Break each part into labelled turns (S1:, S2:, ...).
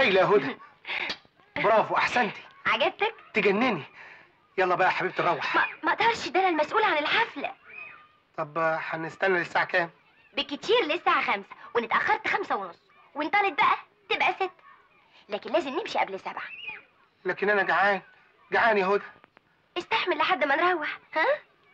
S1: هايله يا هدى برافو احسنتي
S2: عجبتك؟
S1: تجنني يلا بقى يا حبيبتي نروح
S2: ما ما اقدرش ده انا المسؤول عن الحفله
S1: طب آه، هنستنى للساعه كام
S2: بالكتير للساعة خمسة وإن اتأخرت خمسة ونص وإن طالت بقى تبقى ست لكن لازم نمشي قبل سبعة
S1: لكن انا جعان جعان يا هدى
S2: استحمل لحد ما نروح ها؟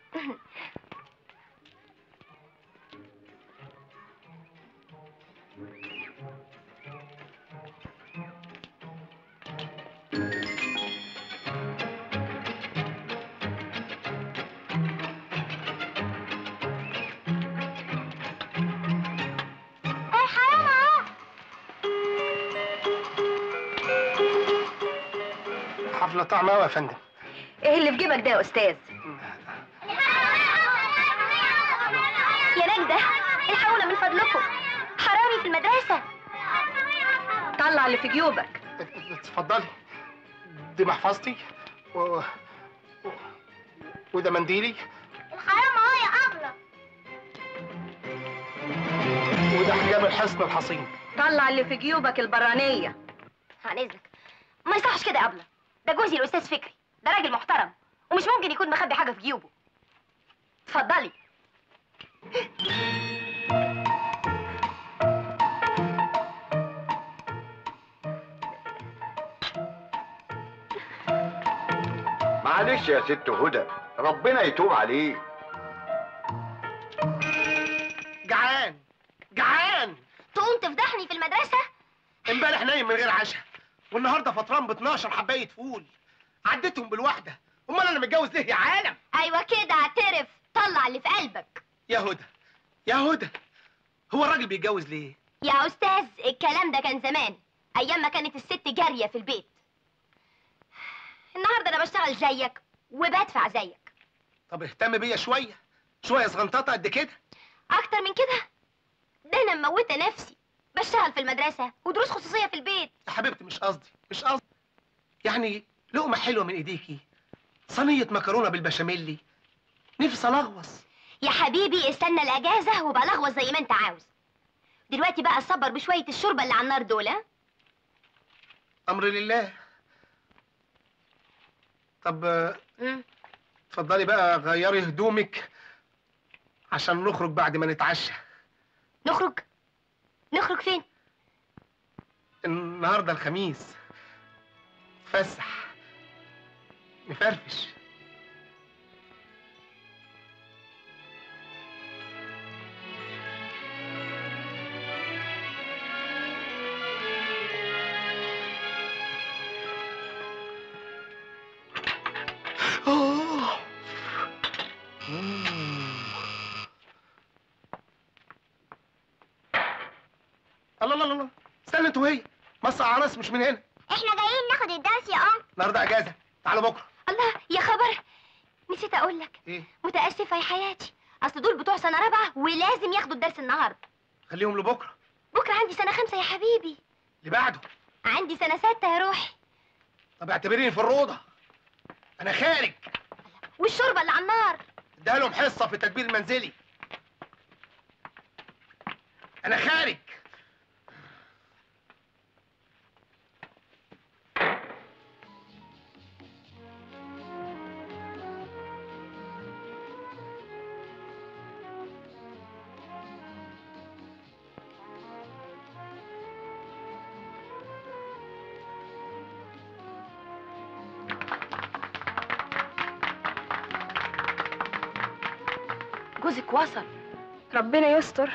S2: ايه حرام اهو
S1: حفله طعمه قوي يا فندم
S2: ايه اللي في جيبك ده يا استاذ يا نجدة الحقونا من فضلكم حرامي في المدرسة طلع اللي في جيوبك
S1: اتفضلي دي محفظتي و... و... وده منديلي
S2: الحرام اهو يا أبلة
S1: وده حجاب الحصن الحصين
S2: طلع اللي في جيوبك البرانية عن إذنك ما يصحش كده يا أبلة ده جوزي الأستاذ فكري ده راجل محترم ومش ممكن يكون مخبي حاجة في جيوبه اتفضلي
S3: معلش يا ست هدى ربنا يتوب عليك
S1: جعان جعان
S2: تقوم تفضحني في المدرسة
S1: امبارح نايم من غير عشاء والنهارده فطران ب 12 حبايه فول عديتهم بالواحده امال انا متجوز ليه يا عالم
S2: أيوة كده اعترف طلع اللي في قلبك
S1: يا هدى يا هدى هو الراجل بيتجوز ليه
S2: يا أستاذ الكلام ده كان زمان أيام ما كانت الست جارية في البيت النهاردة أنا بشتغل زيك وبدفع زيك
S1: طب اهتم بيا شويه شويه صغنططه قد كده
S2: أكتر من كده ده أنا مموتة نفسي بشتغل في المدرسة ودروس خصوصية في البيت
S1: يا حبيبتي مش قصدي مش قصدي يعني لقمه حلوه من ايديكي صينيه مكرونه بالبشاميل نفسي الغوص
S2: يا حبيبي استنى الأجازة وبقى لغوص زي ما أنت عاوز دلوقتي بقى صبر بشوية الشوربة اللي على النار دول ها؟
S1: امر لله طب آه،
S2: مم.
S1: اتفضلي بقى غيري هدومك عشان نخرج بعد ما نتعشى
S2: نخرج نخرج فين
S1: النهارده الخميس فسح نفرفش أوه. مم. الله الله الله استنى انت وهي مصر عراس مش من هنا
S2: احنا جايين ناخد الدرس يا ام
S1: النهارده اجازه تعالوا بكره
S2: الله يا خبر نسيت اقول لك
S1: ايه
S2: متاسفه يا حياتي اصل دول بتوع سنه رابعه ولازم ياخدوا الدرس النهارده
S1: خليهم لبكره
S2: بكره عندي سنه خمسه يا حبيبي
S1: اللي بعده
S2: عندي سنه سته يا روحي
S1: طب اعتبريني في الروضه انا خارج
S2: والشوربه اللي على النار
S1: اديها لهم حصه في التدبير المنزلي انا خارج
S2: جوزك وصل ربنا يستر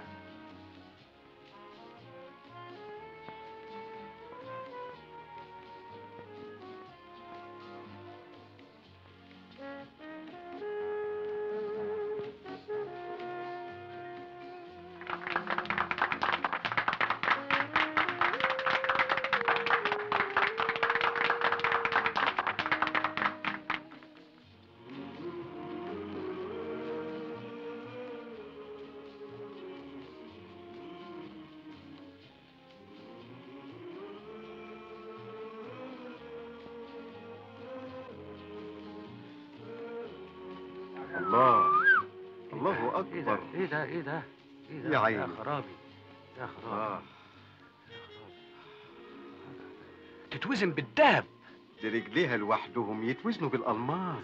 S3: الله الله
S4: ايه ده
S3: اكبر
S4: ايه ده ايه ده ايه ده
S3: يا عيني.
S4: يا خرابي يا خرابي
S3: آه.
S4: تتوزن بالذهب
S3: دي رجليها لوحدهم يتوزنوا بالالماس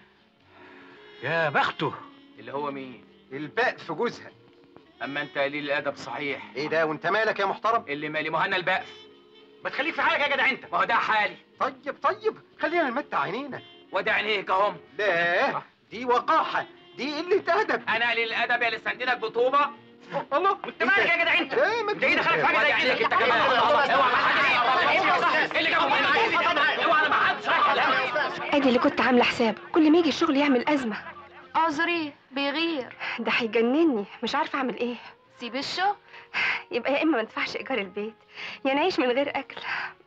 S4: يا بخته
S5: اللي هو مين
S3: الباء في جوزها
S5: اما انت قليل الادب صحيح
S3: ايه ده وانت مالك يا محترم
S5: اللي مالي مهنا البقف
S4: ما تخليك في حالك يا جدع انت
S5: ما هو ده حالي
S3: طيب طيب خلينا نمتع عينينا
S5: وده عينيك اهم
S3: لا دي وقاحه دي قله ادب
S5: انا قليل الادب يا اللي سندلك بطوبه
S3: الله
S4: انت مالك يا جدع انت
S3: لا ما
S4: انت ايه دخلك في حاجه
S5: وده
S4: زي
S5: عينيك
S4: كده
S5: انت كمان اوعى ما حد اللي جابه من عندي اوعى انا ما حدش
S6: ادي اللي كنت عامله حسابه كل ما يجي الشغل يعمل ازمه
S2: اعذريه بيغير
S6: ده هيجنني مش عارفه اعمل ايه
S2: سيب الشغل
S6: يبقى يا اما ما ندفعش ايجار البيت يا نعيش من غير اكل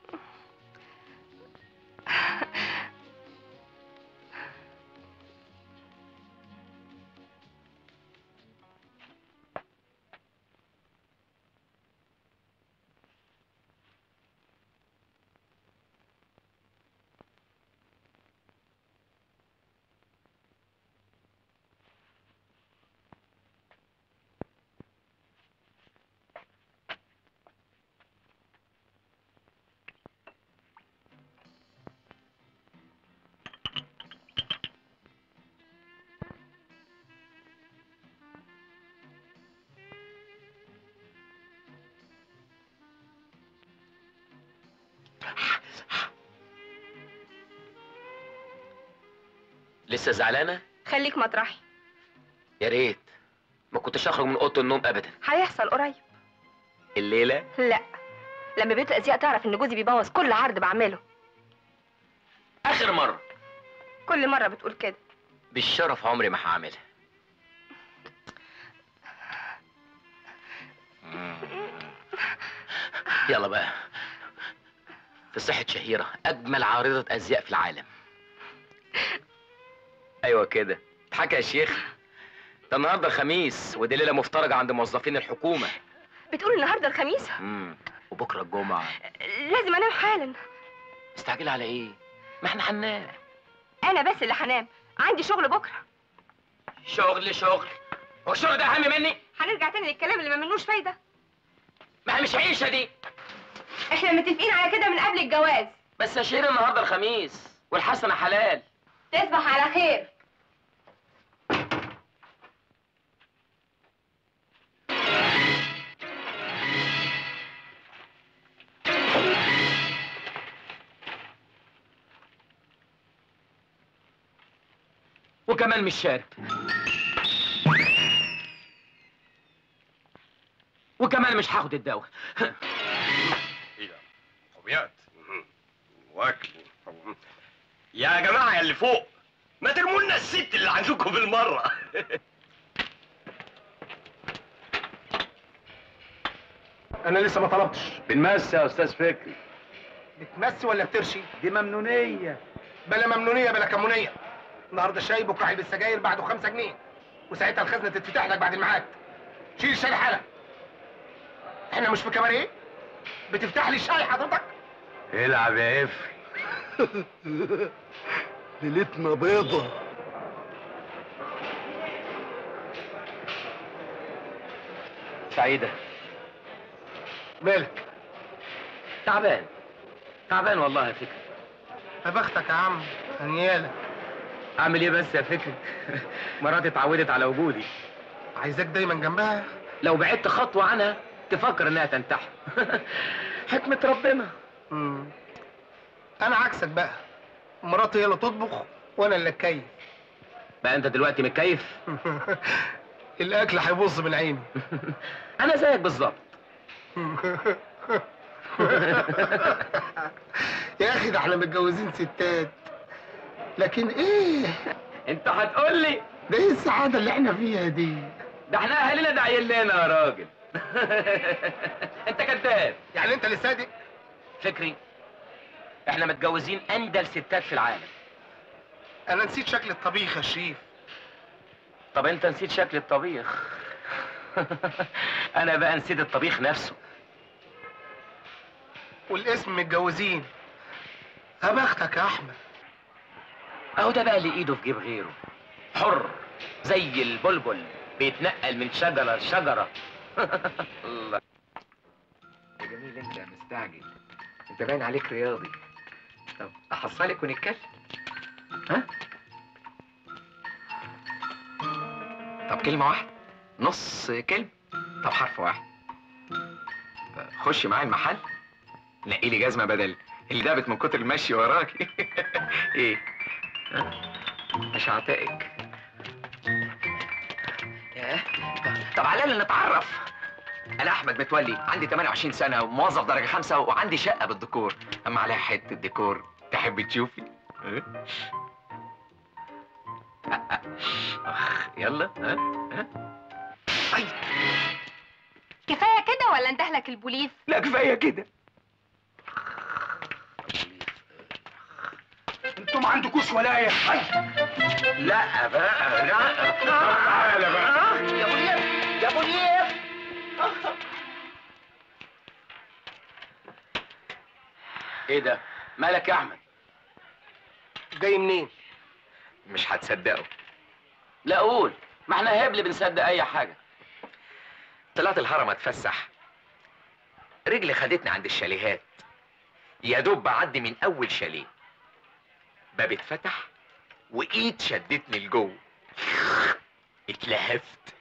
S7: لسه زعلانه
S6: خليك مطرحي
S7: يا ريت ما كنتش اخرج من اوضه النوم ابدا
S6: هيحصل قريب
S7: الليله
S6: لا لما بيت الازياء تعرف ان جوزي بيبوظ كل عرض بعمله
S7: اخر مره
S6: كل مره بتقول كده
S7: بالشرف عمري ما هعملها يلا بقى في صحة شهيرة أجمل عارضة أزياء في العالم أيوة كده اضحك يا شيخ ده النهارده الخميس ودي ليلة مفترجة عند موظفين الحكومة
S6: بتقول النهارده الخميس
S7: مم. وبكرة الجمعة
S6: لازم انام حالا
S7: مستعجلة على إيه؟ ما احنا هننام
S6: انا بس اللي هنام عندي شغل بكره
S7: شغل شغل هو الشغل ده أهم مني؟
S6: هنرجع تاني للكلام اللي ما منوش فايده
S7: ما هي مش عيشة دي
S6: احنا متفقين على كده من قبل الجواز
S7: بس يا شهير النهارده الخميس والحسنة حلال
S6: تصبح على خير
S7: وكمان مش شارب وكمان مش هاخد الدواء
S4: طبيعت واكل يا جماعه يا اللي فوق ما ترموا لنا الست اللي عندكم بالمره
S1: انا لسه ما طلبتش
S4: بنمس يا استاذ فكري
S1: بتمسي ولا بترشي
S4: دي ممنونيه
S1: بلا ممنونيه بلا كمونيه النهارده شاي بكره علبه سجاير بعده 5 جنيه وساعتها الخزنه تتفتح لك بعد الميعاد شيل الشاي حالا احنا مش في كباريه بتفتح لي الشاي حضرتك
S4: العب يا قفل
S8: ليلتنا بيضة
S7: سعيدة
S1: مالك
S7: تعبان تعبان والله يا فكري
S1: يا بختك يا عم هنيالك
S7: اعمل ايه بس يا فكري مراتي اتعودت على وجودي
S1: عايزاك دايما جنبها
S7: لو بعدت خطوة عنها تفكر انها تنتحر حكمة ربنا
S1: مم. انا عكسك بقى مراتي هي اللي تطبخ وانا اللي اتكيف
S7: بقى انت دلوقتي متكيف
S1: الاكل هيبص من عيني
S7: انا زيك بالظبط
S1: يا اخي ده احنا متجوزين ستات لكن ايه
S7: انت هتقول لي
S1: ده ايه السعاده اللي احنا فيها دي
S7: ده احنا اهالينا داعيين لنا يا راجل انت كذاب
S1: يعني انت اللي صادق
S7: فكري احنا متجوزين اندل ستات في العالم
S1: انا نسيت شكل الطبيخ يا شريف
S7: طب انت نسيت شكل الطبيخ انا بقى نسيت الطبيخ نفسه
S1: والاسم متجوزين يا بختك يا احمد
S7: اهو ده بقى اللي ايده في جيب غيره حر زي البلبل بيتنقل من شجرة لشجرة الله
S5: جميل انت مستعجل انت باين عليك رياضي طب احصلك ونتكلم ها طب كلمة واحدة نص كلمة طب حرف واحد خش معايا المحل نقي لي جزمة بدل اللي دابت من كتر المشي وراكي ايه ها؟ مش هعتقك ياه. طب على الأقل نتعرف انا احمد متولي عندي 28 سنه وموظف درجه خمسة وعندي شقه بالديكور اما عليها حته ديكور تحب تشوفي ها؟ اخ يلا ها ها أي.
S6: كفايه كده ولا اندهلك البوليس
S5: لا كفايه كده
S1: انتوا ما عندكوش ولايه
S5: لا بقى لا تعالى بقى يا منير يا منير
S7: ايه ده مالك يا احمد
S1: جاي منين
S5: مش هتصدقوا
S7: لا قول ما احنا هبل بنصدق اي حاجه
S5: طلعت الهرم اتفسح رجلي خدتني عند الشاليهات يا دوب بعدي من اول شاليه باب اتفتح وايد شدتني لجوه اتلهفت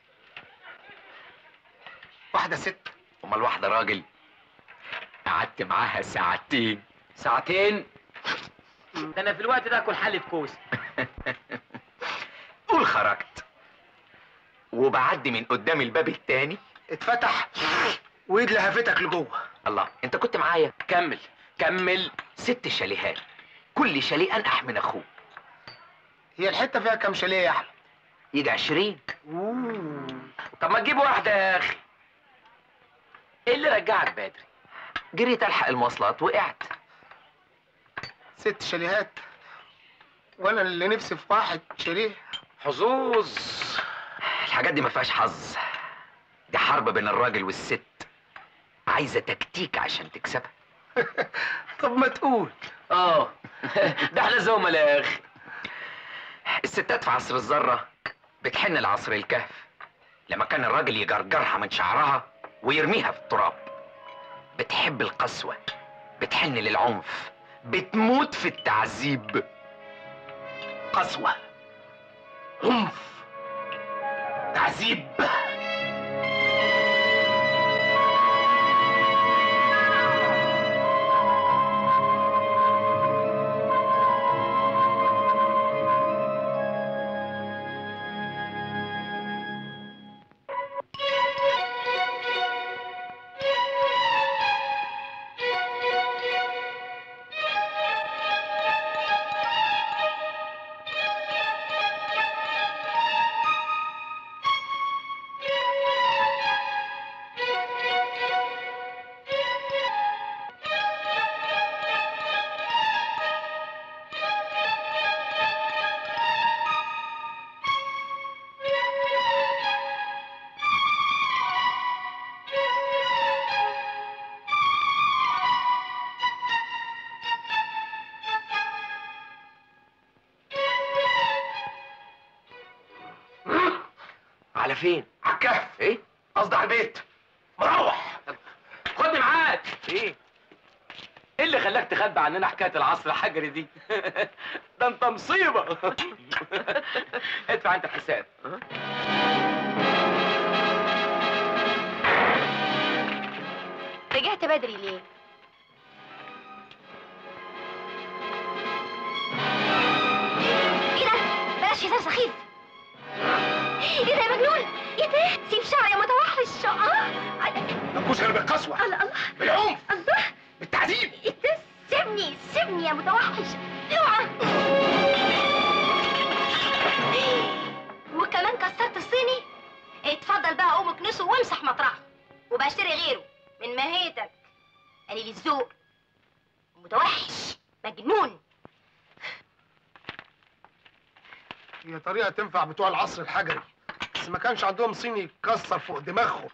S1: واحده ست
S5: امال واحده راجل قعدت معاها ساعتين
S7: ساعتين ده انا في الوقت ده اكل حله كوس
S5: قول خرجت وبعدي من قدام الباب التاني
S1: اتفتح وايد لهفتك لجوه
S5: الله انت كنت معايا
S7: كمل كمل
S5: ست شاليهات كل شاليه انقح من اخوه
S1: هي الحته فيها كام شاليه يا احمد
S5: يجي عشرين
S7: طب ما تجيب واحده يا اخي ايه اللي رجعك بدري
S5: جريت الحق المواصلات وقعت
S1: ست شاليهات وانا اللي نفسي في واحد شاليه
S5: حظوظ الحاجات دي ما فيهاش حظ دي حرب بين الراجل والست عايزه تكتيك عشان تكسبها
S1: طب ما تقول
S7: اه ده احنا زملاء يا اخي
S5: الستات في عصر الذره بتحن لعصر الكهف لما كان الراجل يجرجرها من شعرها ويرميها في التراب بتحب القسوه بتحن للعنف بتموت في التعذيب
S1: قسوه عنف تعذيب
S5: على فين
S1: على الكهف
S5: ايه
S1: قصدي على البيت مروح
S7: خدني معاك
S5: ايه
S7: ايه اللي خلاك تخبي عننا حكايه العصر الحجري دي ده انت مصيبه ادفع انت الحساب
S2: رجعت بدري ليه؟ ايه ده؟ بلاش هزار سخيف ايه ده يا مجنون؟ ايه ده؟ سيب شعري يا متوحش اه
S1: مفيش غير بالقسوه
S2: الله الله
S1: بالعنف
S2: الله
S1: بالتعذيب
S2: ايه ده؟ سيبني سيبني يا متوحش اوعى وكمان كسرت الصيني اتفضل بقى قوم اكنسه وامسح مطرحه وبقى اشتري غيره من ماهيتك قليل الذوق متوحش مجنون
S1: هي طريقه تنفع بتوع العصر الحجري بس ما كانش عندهم صيني يكسر فوق دماغهم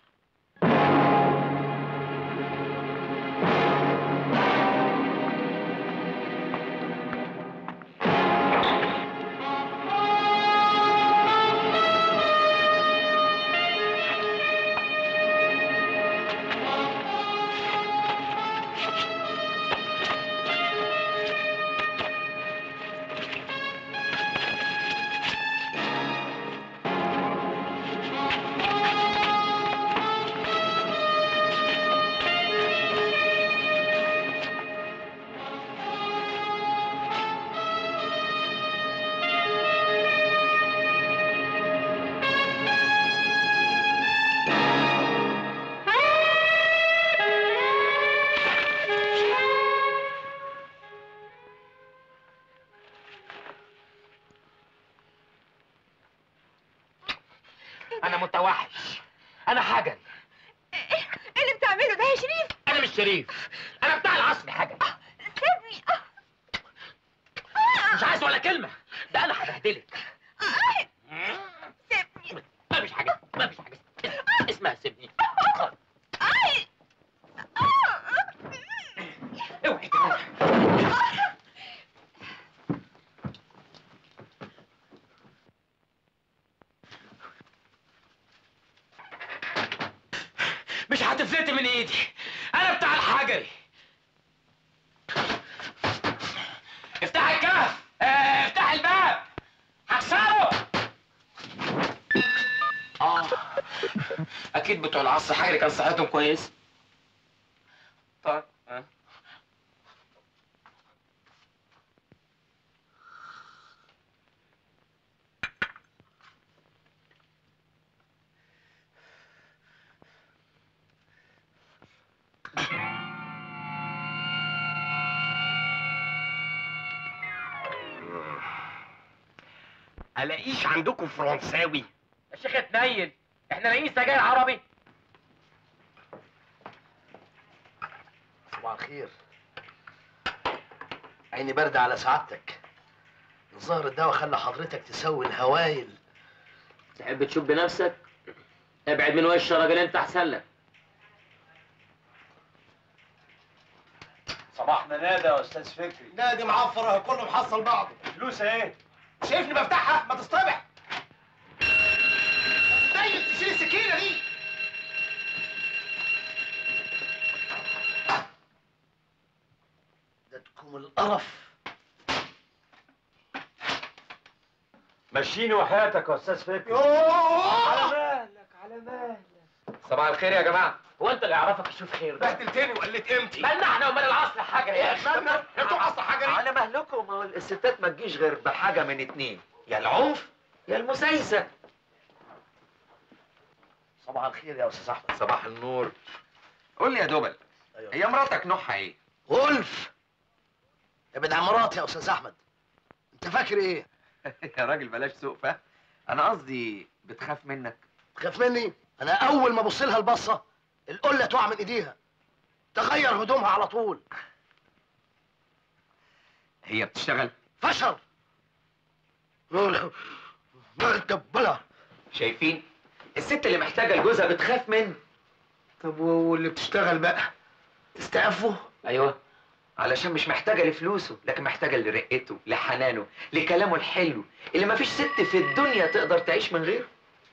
S7: انا متوحش انا حجر
S6: ايه اللي بتعمله ده يا شريف
S7: انا مش شريف انا بتاع العصر حجر
S6: سيبني
S7: مش عايز ولا كلمه ده انا هبهدلك
S6: سيبني
S7: ما فيش حاجه ما فيش حاجه اسمها سيبني اوعي تعالى مش هتفلتي من ايدي انا بتاع الحجري افتح الكهف آه، افتح الباب هكسره اه اكيد بتوع العصر الحجري كان صحتهم كويس طيب آه.
S4: الاقيش عندكم فرنساوي
S7: يا شيخ اتنيل احنا لاقيين سجاير عربي
S9: صباح الخير عيني باردة على سعادتك الظاهر الدواء خلى حضرتك تسوي الهوايل
S7: تحب تشوف بنفسك ابعد من وش الراجل انت احسن لك
S3: صباحنا نادى يا استاذ فكري
S1: نادي معفر اهو كله محصل بعضه
S3: فلوس ايه
S1: شايفني بفتحها ما تصطبح طيب تشيل السكينه دي
S9: ده تكون القرف
S3: مشيني وحياتك يا استاذ فكري
S1: يوه
S3: مالك على مالك
S5: صباح الخير يا جماعه
S7: هو انت اللي يعرفك يشوف خير ده
S1: بهدلتني وقلت قيمتي
S7: مالنا احنا ومال العصر الحجري يا اخي
S1: مالنا انتوا اصلا حجري
S5: على مهلكم ما هو الستات ما تجيش غير بحاجه من اتنين يا العنف يا المسايسه
S9: صباح الخير يا استاذ احمد
S5: صباح النور قول لي يا دبل
S9: أيوة.
S5: هي مراتك نوعها ايه
S9: ولف ابعد عن مراتي يا استاذ احمد انت فاكر ايه
S5: يا راجل بلاش سوء فهم انا قصدي بتخاف منك
S9: تخاف مني انا اول ما ابص لها البصه القله تقع من ايديها تغير هدومها على طول
S5: هي بتشتغل
S9: فشل دبلة
S5: شايفين الست اللي محتاجه لجوزها بتخاف منه
S1: طب واللي بتشتغل بقى تستعفوا
S7: ايوه
S5: علشان مش محتاجه لفلوسه لكن محتاجه لرقته لحنانه لكلامه الحلو اللي مفيش ست في الدنيا تقدر تعيش من غيره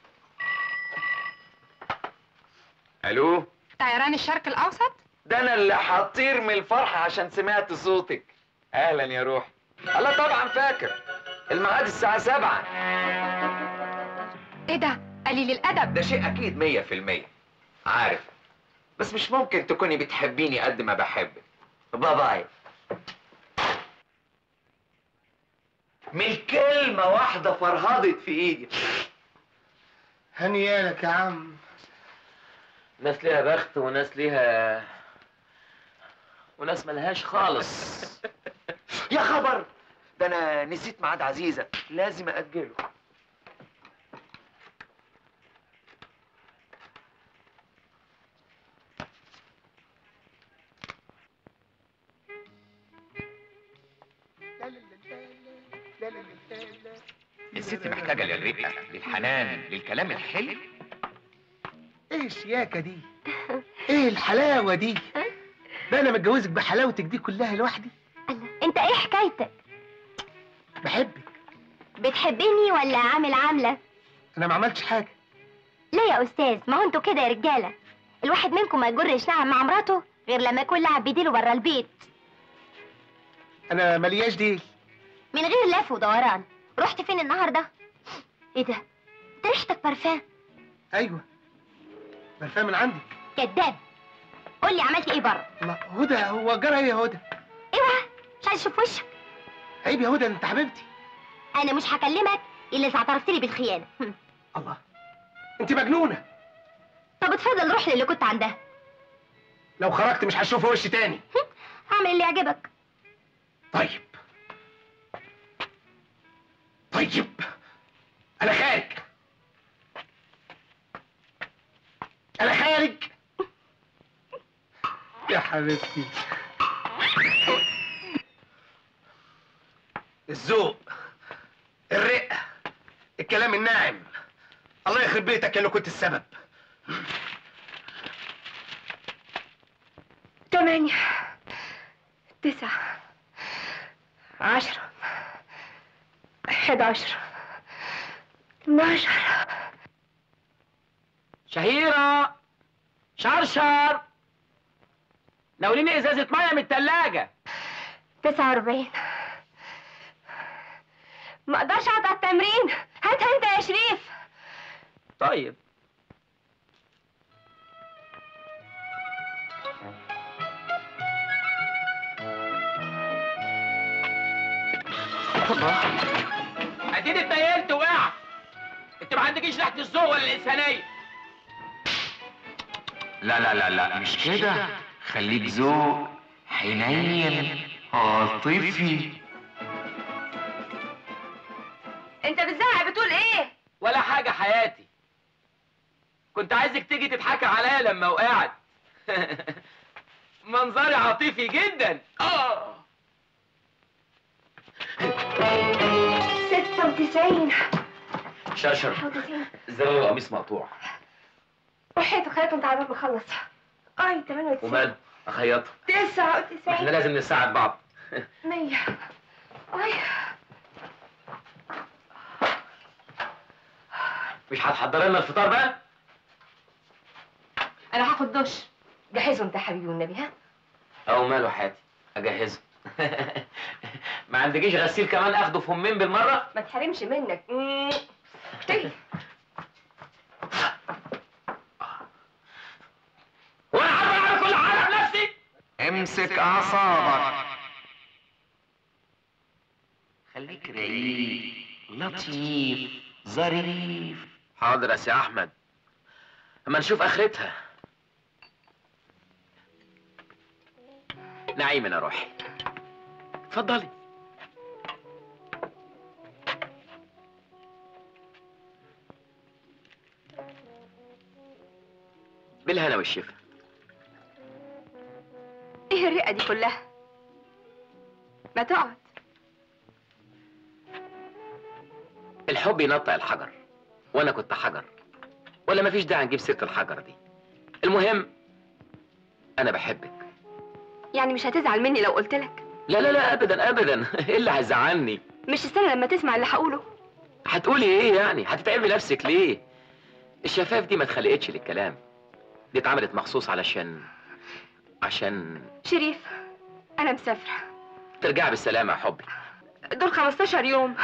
S5: الو
S6: طيران الشرق الاوسط
S5: ده انا اللي هطير من الفرحه عشان سمعت صوتك اهلا يا روح الله طبعا فاكر الميعاد الساعه سبعة
S6: ايه ده قليل الادب
S5: ده شيء اكيد مية في المية عارف بس مش ممكن تكوني بتحبيني قد ما بحبك باي باي من كلمة واحدة فرهضت في ايدي
S1: هنيالك يا عم
S7: ناس ليها بخت وناس ليها وناس ملهاش خالص
S5: يا خبر ده انا نسيت ميعاد عزيزة لازم اجله الست محتاجة للرقة للحنان للكلام الحلو
S1: ايه الشياكه دي ايه الحلاوه دي ده انا متجوزك بحلاوتك دي كلها لوحدي
S2: الله انت ايه حكايتك
S1: بحبك
S2: بتحبني ولا عامل عامله
S1: انا ما عملتش حاجه
S2: لا يا استاذ ما هو انتوا كده يا رجاله الواحد منكم ما يجرش نعم مع مراته غير لما يكون لعب بديله بره البيت
S1: انا ملياش ديل
S2: من غير لف ودوران رحت فين النهارده ايه ده انت ريحتك برفان
S1: ايوه برفان من عندك
S2: كداب قول لي عملت ايه بره
S1: الله هدى هو جرى ايه يا هدى
S2: اوعى مش عايز اشوف وشك
S1: عيب يا هدى انت حبيبتي
S2: انا مش هكلمك الا اذا اعترفت لي بالخيانه هم.
S1: الله انت مجنونه
S2: طب اتفضل روح للي كنت عندها
S1: لو خرجت مش هشوف وشي تاني
S2: هم. اعمل اللي يعجبك
S1: طيب طيب انا خارج
S8: حبيبتي
S1: الذوق الرقه الكلام الناعم الله يخرب بيتك يا اللي كنت السبب
S6: تمانية تسعة عشرة حداشر اتناشر
S7: شهيرة شرشر ناوليني ازازة مية من التلاجة
S6: تسعة وأربعين ما اقدرش اقعد على التمرين هاتها انت يا شريف
S7: طيب اديني اتنيلت وقعت انت ما عندكيش ريحة الذوق ولا الانسانية
S5: لا لا لا لا مش كده خليك ذوق حنين عاطفي
S2: انت بتزعق بتقول ايه
S7: ولا حاجة حياتي كنت عايزك تيجي تضحكي عليا لما وقعت منظري عاطفي جدا اه
S6: ستة وتسعين
S7: شرشر
S6: ستة وتسعين
S7: زرار القميص مقطوع
S6: وحياة خيط وانت عبال ما اخلص اي تمانية وتسعين
S7: وماله اخيطه
S6: تسعة
S7: احنا
S6: وتسعين
S7: لازم نساعد بعض
S6: مية اي
S7: مش هتحضر لنا الفطار بقى
S6: انا هاخد دش جهزه انت يا حبيبي والنبي ها
S7: او ماله حياتي اجهزه ما عندكيش غسيل كمان اخده في همين بالمره
S6: ما تحرمش منك مم. اشتري
S7: وانا عارف اعمل كل حاجه بنفسي
S5: امسك اعصابك خليك رقيق لطيف ظريف
S7: حاضر يا سي احمد اما نشوف اخرتها نعيم يا روحي اتفضلي بالهنا والشفا
S6: ايه الرئة دي كلها ما تقعد
S7: الحب ينطق الحجر وانا كنت حجر ولا مفيش داعي نجيب سيره الحجر دي المهم انا بحبك
S6: يعني مش هتزعل مني لو قلت لك
S7: لا لا لا ابدا ابدا ايه اللي هيزعلني
S6: مش استنى لما تسمع اللي هقوله
S7: هتقولي ايه يعني هتتعبي نفسك ليه الشفاف دي ما اتخلقتش للكلام دي اتعملت مخصوص علشان عشان
S6: شريف انا مسافرة
S7: ترجعي بالسلامه يا حبي
S6: دول 15 يوم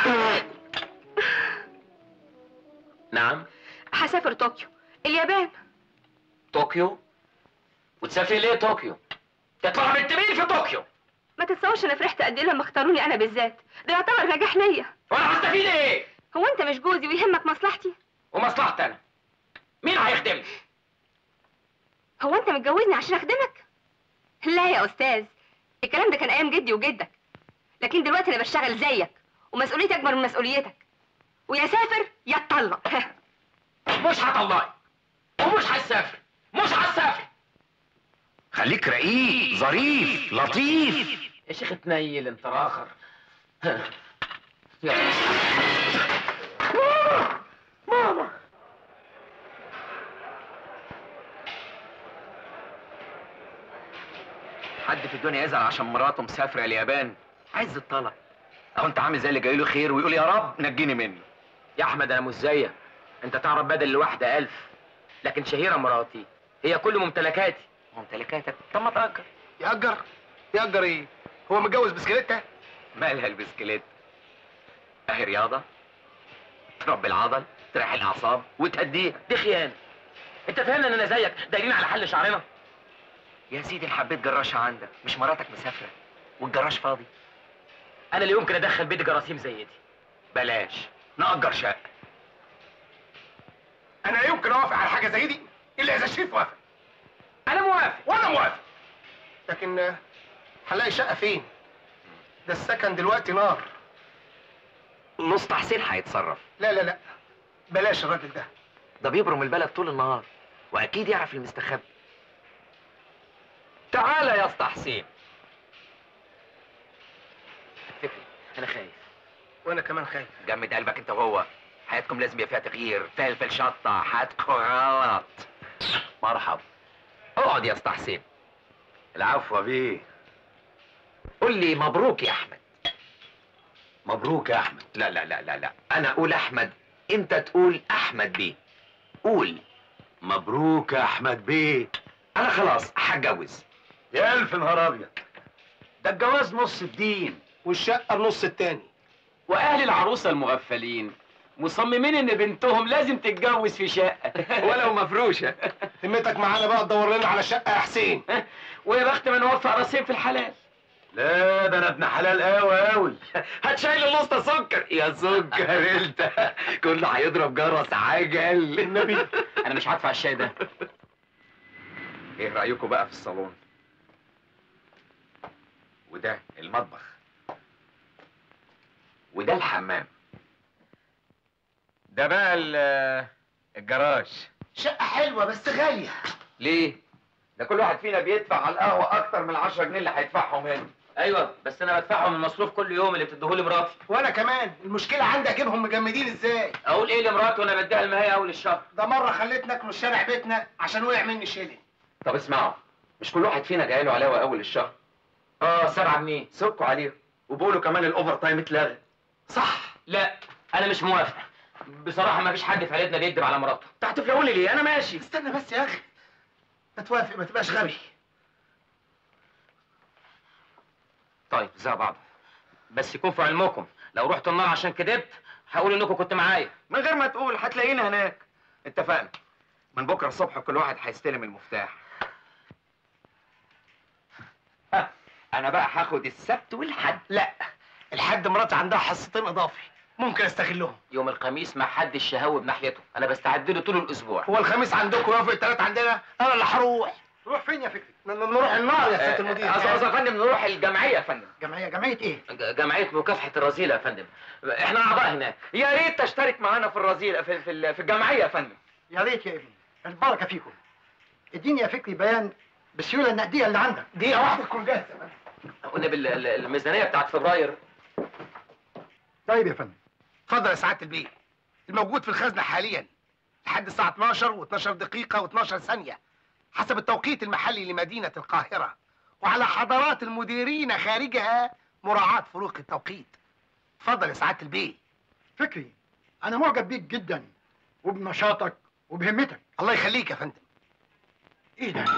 S7: نعم
S6: هسافر طوكيو اليابان
S7: طوكيو وتسافري ليه طوكيو تطلع بنت مين في طوكيو
S6: ما تتصورش انا فرحت قد ايه لما اختاروني انا بالذات ده يعتبر نجاح ليا
S7: وانا هستفيد ايه
S6: هو انت مش جوزي ويهمك مصلحتي
S7: ومصلحتي انا مين هيخدمني
S6: هو انت متجوزني عشان اخدمك لا يا استاذ الكلام ده كان ايام جدي وجدك لكن دلوقتي انا بشتغل زيك ومسؤوليتي اكبر من مسؤوليتك ويا سافر يا اتطلق
S7: مش هطلقي ومش هسافر مش هسافر
S5: خليك رقيق ظريف لطيف
S7: يا شيخ تنيل انت اخر يلا
S1: ماما
S5: حد في الدنيا يزعل عشان مراته مسافره اليابان عايز الطلب اهو انت عامل زي اللي جاي له خير ويقول يا رب نجيني منه
S7: يا احمد انا مش زيك انت تعرف بدل الواحدة الف لكن شهيرة مراتي هي كل ممتلكاتي
S5: ممتلكاتك طب ما تأجر
S1: يأجر يأجر ايه هو متجوز بسكليتة
S5: مالها البسكليت اهي رياضه تربي العضل تريح الاعصاب وتهديها
S7: دي خيانة انت فاهم ان انا زيك دايرين على حل شعرنا
S5: يا سيدي حبيت جراشه عندك مش مراتك مسافره والجراج فاضي
S7: انا اللي يمكن ادخل بيت جراثيم زي دي
S5: بلاش نأجر شقه
S1: انا لا يمكن اوافق على حاجه زي دي الا اذا شريف وافق
S7: انا موافق
S1: وانا موافق لكن آه، هنلاقي شقه فين ده السكن دلوقتي نار
S5: نص تحسين هيتصرف
S1: لا لا لا بلاش الراجل ده
S5: ده بيبرم البلد طول النهار واكيد يعرف المستخبي
S7: تعالى يا اسطى حسين فكري انا خايف
S1: وانا كمان خايف
S5: جمد قلبك انت وهو حياتكم لازم يبقى فيها تغيير فلفل شطه حياتكم غلط
S7: مرحب اقعد يا اسطى حسين
S3: العفو يا بيه
S7: قول لي مبروك يا احمد
S3: مبروك يا احمد
S5: لا لا لا لا لا انا اقول احمد انت تقول احمد بيه قول
S3: مبروك يا احمد بيه
S5: انا خلاص هتجوز
S3: يا الف نهار ابيض ده الجواز نص الدين
S1: والشقه النص التاني
S10: واهل العروسه المغفلين مصممين ان بنتهم لازم تتجوز في شقه
S5: ولو مفروشه
S1: همتك معانا بقى تدور لنا على شقه يا حسين
S10: ويا بخت من وفق راسين في الحلال
S3: لا ده انا ابن حلال قوي قوي
S5: هتشيل الوسطى سكر يا سكر انت كله هيضرب جرس عجل
S1: النبي
S10: انا مش هدفع الشاي ده
S5: ايه رايكم بقى في الصالون وده المطبخ وده الحمام ده بقى ال- الجراج
S9: شقه حلوه بس غاليه
S5: ليه ده كل واحد فينا بيدفع على القهوه اكتر من العشرة جنيه اللي هيدفعهم هنا
S10: ايوه بس انا بدفعهم المصروف كل يوم اللي بتديهولي مراتي
S1: وانا كمان المشكله عندي اجيبهم مجمدين ازاي
S10: اقول ايه لمراتي وانا بديها المهية اول الشهر
S1: ده مره خليت ناكله شارع بيتنا عشان وقع مني شيلن
S5: طب اسمعوا مش كل واحد فينا جاي له علاوه اول الشهر
S10: اه سبعة جنيه
S5: سكوا عليه وبقولوا كمان الاوفر تايم اتلغى
S10: صح لا انا مش موافق بصراحه ما فيش حد في عيلتنا بيكذب على مراته
S5: تحت في لي ليه انا ماشي
S1: استنى بس يا اخي ما توافق ما تبقاش غبي
S10: طيب زي بعض بس يكون في علمكم لو رحت النار عشان كدبت هقول انكم كنت معايا
S5: من غير ما تقول هتلاقينا هناك اتفقنا من بكره الصبح كل واحد هيستلم المفتاح ها، انا بقى هاخد السبت والحد
S1: لا الحد مراتي عندها حصتين اضافي ممكن استغلهم
S10: يوم الخميس ما حدش شهاوي بناحيته انا بستعد له طول الاسبوع
S1: هو الخميس عندكم يوافق الثلاث عندنا انا اللي هروح
S8: روح فين يا فكري
S1: ن- ن- نروح النار يا سياده المدير
S5: قصدي قصدي يا فندم نروح الجمعيه يا فندم
S8: جمعيه جمعيه ايه
S10: ج- جمعيه مكافحه الرذيله يا فندم احنا اعضاء هناك
S5: يا ريت تشترك معانا في الرذيله في في, ال- في الجمعيه يا فندم
S8: يا ريت يا ابني البركه فيكم اديني يا فكري بيان بالسيوله النقديه اللي عندك
S1: دقيقه واحده تكون جاهزه
S10: قلنا بالميزانيه بتاعت فبراير
S8: طيب يا فندم
S1: اتفضل يا سعاده البيه الموجود في الخزنه حاليا لحد الساعه 12 و12 دقيقه و12 ثانيه حسب التوقيت المحلي لمدينه القاهره وعلى حضرات المديرين خارجها مراعاه فروق التوقيت اتفضل يا سعاده البيه
S8: فكري انا معجب بيك جدا وبنشاطك وبهمتك
S1: الله يخليك يا فندم
S8: ايه ده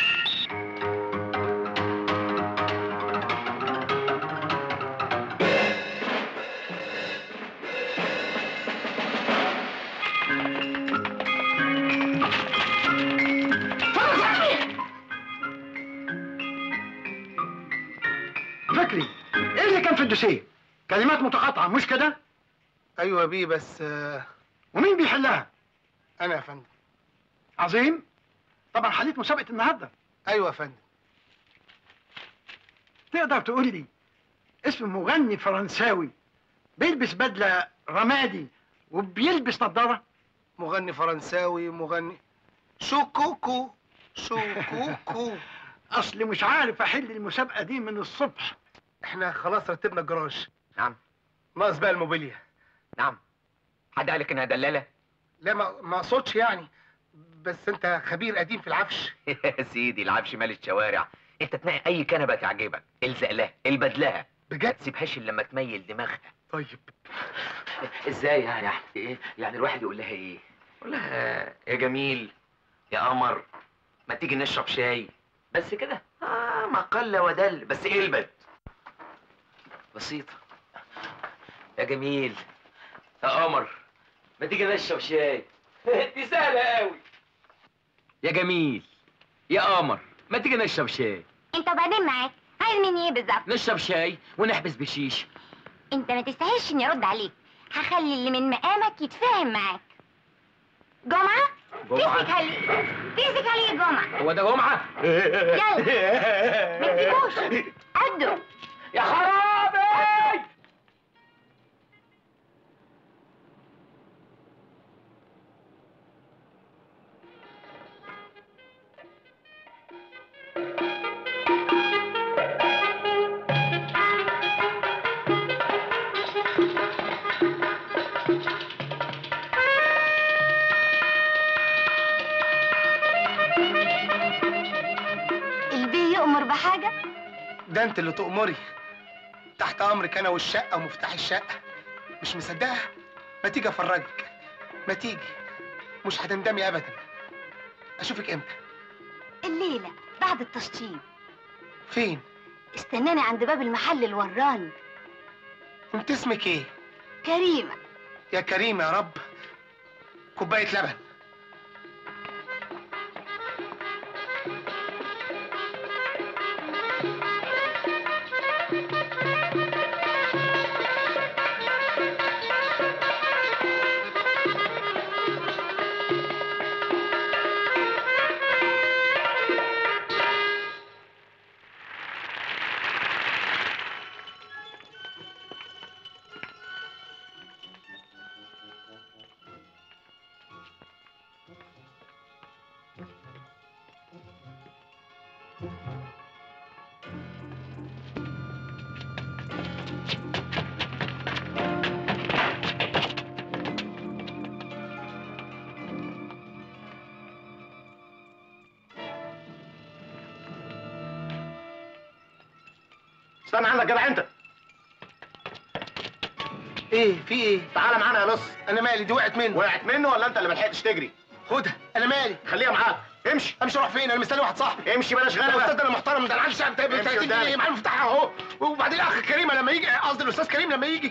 S8: فكري ايه اللي كان في الدوسيه كلمات متقاطعه مش كده
S1: ايوه يا بيه بس آه،
S8: ومين بيحلها
S1: انا يا فندم
S8: عظيم طبعا حليت مسابقه النهارده
S1: ايوه يا فندم
S8: تقدر تقول لي اسم مغني فرنساوي بيلبس بدله رمادي وبيلبس نظاره
S1: مغني فرنساوي مغني شوكوكو شوكوكو
S8: اصل مش عارف احل المسابقه دي من الصبح
S1: احنا خلاص رتبنا الجراج
S5: نعم
S1: ناقص بقى الموبيليا
S5: نعم حد قالك انها دلاله
S1: لا ما ما اقصدش يعني بس انت خبير قديم في العفش
S5: يا سيدي العفش مال الشوارع انت تنقي اي كنبه تعجبك الزق لها البد لها
S1: بجد
S5: تسيبهاش الا لما تميل دماغها
S1: طيب
S10: ازاي يعني يا احمد ايه يعني الواحد يقول لها ايه
S5: قول لها يا جميل يا قمر ما تيجي نشرب شاي
S10: بس كده
S5: اه ما قل ودل بس ايه البد
S10: بسيطه يا جميل يا قمر ما تيجي نشرب شاي دي سهله قوي يا جميل يا قمر ما تيجي نشرب شاي
S2: انت بعدين معاك عايز مني ايه بالظبط
S10: نشرب شاي ونحبس بشيش
S2: انت ما تستاهلش اني ارد عليك هخلي اللي من مقامك يتفاهم معاك جمعة
S10: جمعة؟
S2: فيزيكالي فيزيكالي يا جمعة
S10: هو ده جمعه
S2: يلا ما تسيبوش قدوا
S10: يا خرابي
S2: تأمر بحاجة
S1: ده انت اللي تأمري تحت امرك انا والشقه ومفتاح الشقه مش مصدقه ما تيجي افرجك ما تيجي مش هتندمي ابدا اشوفك امتى
S2: الليلة بعد التشطيب
S1: فين
S2: استناني عند باب المحل الوراني
S1: انت اسمك ايه
S2: كريمة
S1: يا كريم يا رب كوبايه لبن
S3: استنى عندك جدع انت
S1: ايه في ايه
S3: تعالى معانا يا نص
S1: انا مالي دي وقعت مني
S3: وقعت منه ولا انت اللي ما لحقتش تجري
S1: خدها انا مالي
S3: خليها معاك امشي
S1: امشي اروح فين انا مستني واحد صاحبي
S3: امشي بلاش
S1: يا استاذ
S3: غلبه
S1: ده انا محترم ده انا عندي شقه
S3: امشي
S1: 30
S3: قدامي.
S1: جنيه معايا المفتاح اهو وبعدين الاخ كريم لما يجي قصدي الاستاذ كريم لما يجي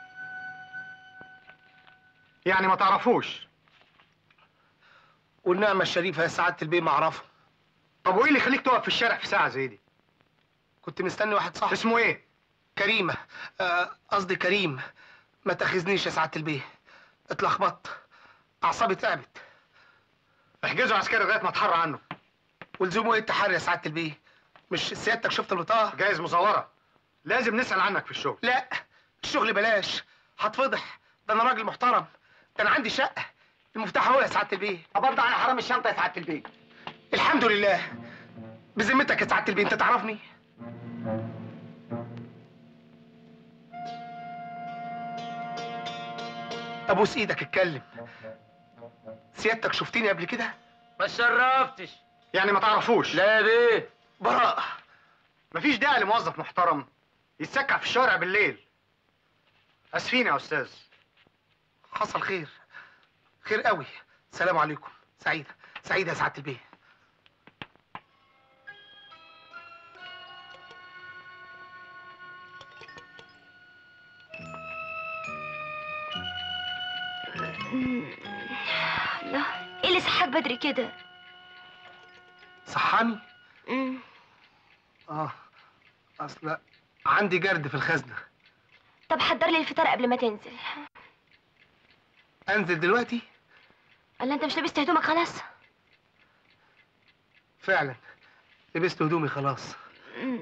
S8: يعني ما تعرفوش
S1: والنعمه الشريفه يا سعاده البيه ما اعرفه
S8: طب وايه اللي يخليك تقف في الشارع في ساعه زي دي
S1: كنت مستني واحد صاحبي
S8: اسمه ايه
S1: كريمه آه، قصدي كريم ما تاخذنيش يا سعاده البيه اتلخبطت اعصابي تعبت
S8: احجزوا عسكري لغايه ما اتحرى عنه
S1: ولزومه ايه التحري يا سعاده البيه مش سيادتك شفت البطاقه
S8: جايز مزوره لازم نسال عنك في الشغل
S1: لا الشغل بلاش هتفضح ده انا راجل محترم ده انا عندي شقه المفتاح هو يا سعاده البيه
S3: قبضت على حرام الشنطه يا سعاده البيت
S1: الحمد لله بذمتك يا سعاده البيه انت تعرفني ابوس ايدك اتكلم سيادتك شفتني قبل كده
S10: ما شرفتش
S8: يعني ما تعرفوش
S10: لا يا بيه
S1: براءة
S8: مفيش داعي لموظف محترم يتسكع في الشارع بالليل اسفين يا استاذ
S1: حصل خير خير قوي سلام عليكم سعيدة سعيدة يا سعادة البيه
S2: لا ايه اللي صحاك بدري كده
S1: صحاني
S2: مم.
S1: اه اصل عندي جرد في الخزنة
S2: طب حضر لي الفطار قبل ما تنزل
S1: انزل دلوقتي
S2: ولا انت مش لبست هدومك خلاص
S1: فعلا لبست هدومي خلاص
S2: مم.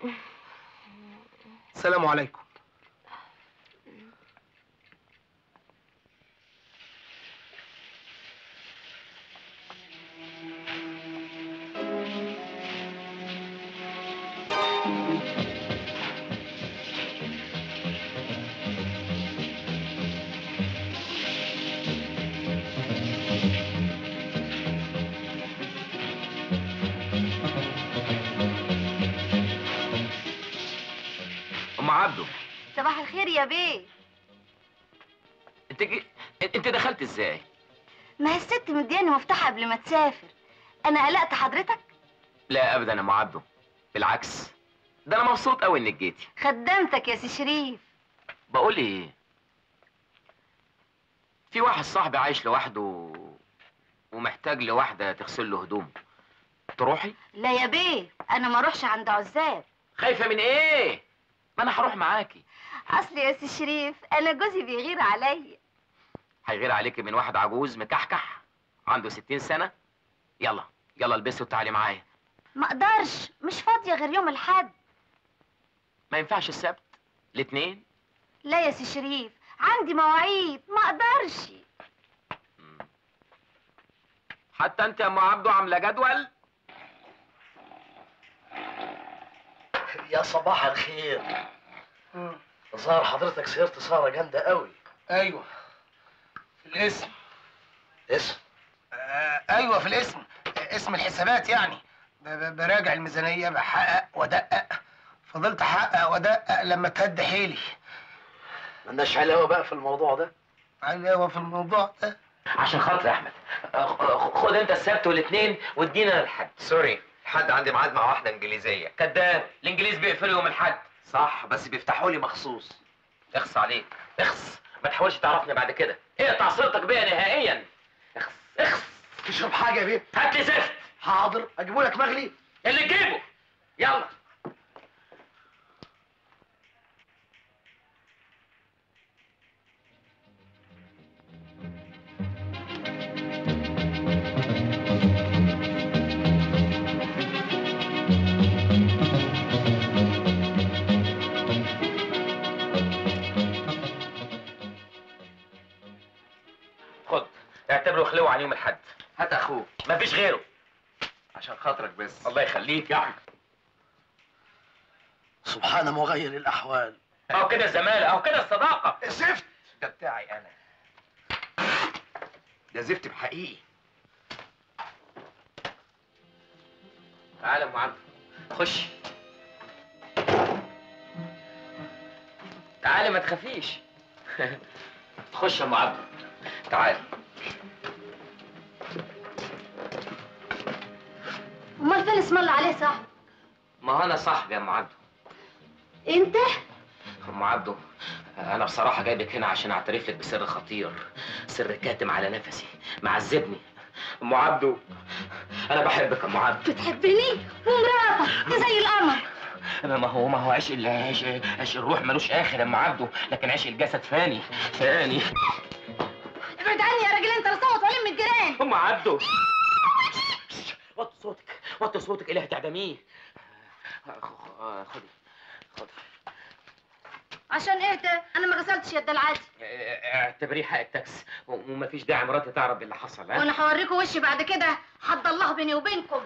S1: السلام عليكم
S10: ام عبده
S2: صباح الخير يا بيه
S10: انت جي... انت دخلت ازاي
S2: ما هي الست مدياني مفتاح قبل ما تسافر انا قلقت حضرتك
S10: لا ابدا يا ام عبده بالعكس ده انا مبسوط قوي انك جيتي
S2: خدمتك يا سي شريف
S10: بقول ايه في واحد صاحبي عايش لوحده ومحتاج لواحده تغسل له هدومه تروحي
S2: لا يا بيه انا ما اروحش عند عزاب
S10: خايفه من ايه ما انا هروح معاكي
S2: اصل يا سي شريف انا جوزي بيغير عليا
S10: هيغير عليكي من واحد عجوز مكحكح عنده ستين سنه يلا يلا البسي وتعالي معايا
S2: ما اقدرش مش فاضيه غير يوم الاحد
S10: ما ينفعش السبت الاثنين
S2: لا يا سي شريف عندي مواعيد ما اقدرش
S10: حتى انت يا ام عبده عامله جدول
S9: يا صباح الخير ظهر حضرتك سهرت سهرة جامدة قوي
S1: ايوه في الاسم
S9: اسم
S1: آه ايوه في الاسم اسم الحسابات يعني ب- ب- براجع الميزانيه بحقق وادقق فضلت احقق وادقق لما تهد حيلي
S9: مالناش علاوه بقى في الموضوع ده
S1: علاوه في الموضوع ده
S7: عشان خاطر يا احمد خ- خد انت السبت والاثنين وادينا الحد
S5: سوري حد عندي ميعاد مع واحده انجليزيه
S7: كداب الانجليز بيقفلوا يوم الحد
S5: صح بس بيفتحوا لي مخصوص
S7: اخص عليك اخص ما تحاولش تعرفني بعد كده اقطع صلتك بيا نهائيا اخص اخص
S9: تشرب حاجه يا بيه
S7: هات لي زفت
S9: حاضر اجيبه لك مغلي
S7: اللي تجيبه يلا خد اعتبره خلوه عن يوم الحد
S5: هات اخوه
S7: مفيش غيره
S5: عشان خاطرك بس
S7: الله يخليك يا احمد
S9: سبحان مغير الاحوال
S7: اهو كده الزماله اهو كده الصداقه
S1: زفت
S5: ده بتاعي انا ده زفت بحقيقي
S7: تعالى يا ام عبد خش تعالى ما تخافيش خش يا ام عبد تعالى
S2: امال فين اسم الله عليه صاحبي
S7: ما هو انا صاحبي يا ام عبده
S2: انت
S7: ام عبده انا بصراحه جايبك هنا عشان اعترف لك بسر خطير سر كاتم على نفسي معذبني ام عبده انا بحبك يا ام عبده
S2: بتحبني ومراتك دي زي القمر
S7: ما هو ما هو عشق ال- عشق عشق الروح ملوش اخر يا ام عبده لكن عشق الجسد فاني فاني
S2: ابعد عني يا راجل انت لا صوت ولا من الجيران
S7: ام عبده وطي صوتك وطي صوتك ايه اللي هتعدميه خ- خدي خدي
S2: عشان ايه ده انا ما غسلتش يد العادي
S7: اعتبريه حق التاكس و- ومفيش داعي مراتي تعرف باللي حصل ها
S2: وانا هوريكم وشي بعد كده حد الله بيني وبينكم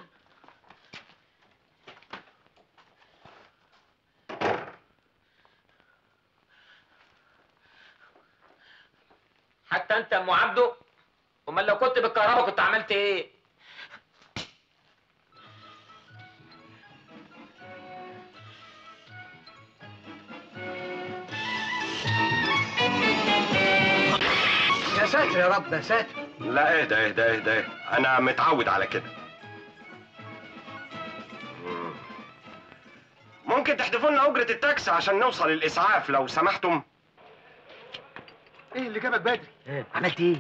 S7: حتى انت يا ام عبده امال لو كنت بالكهرباء كنت عملت ايه
S8: يا ساتر يا رب يا ساتر
S4: لا اهدى اهدى اهدى انا متعود على كده مم. ممكن تحذفوا لنا اجره التاكسي عشان نوصل الاسعاف لو سمحتم
S1: ايه اللي جابك بدري
S10: عملت ايه؟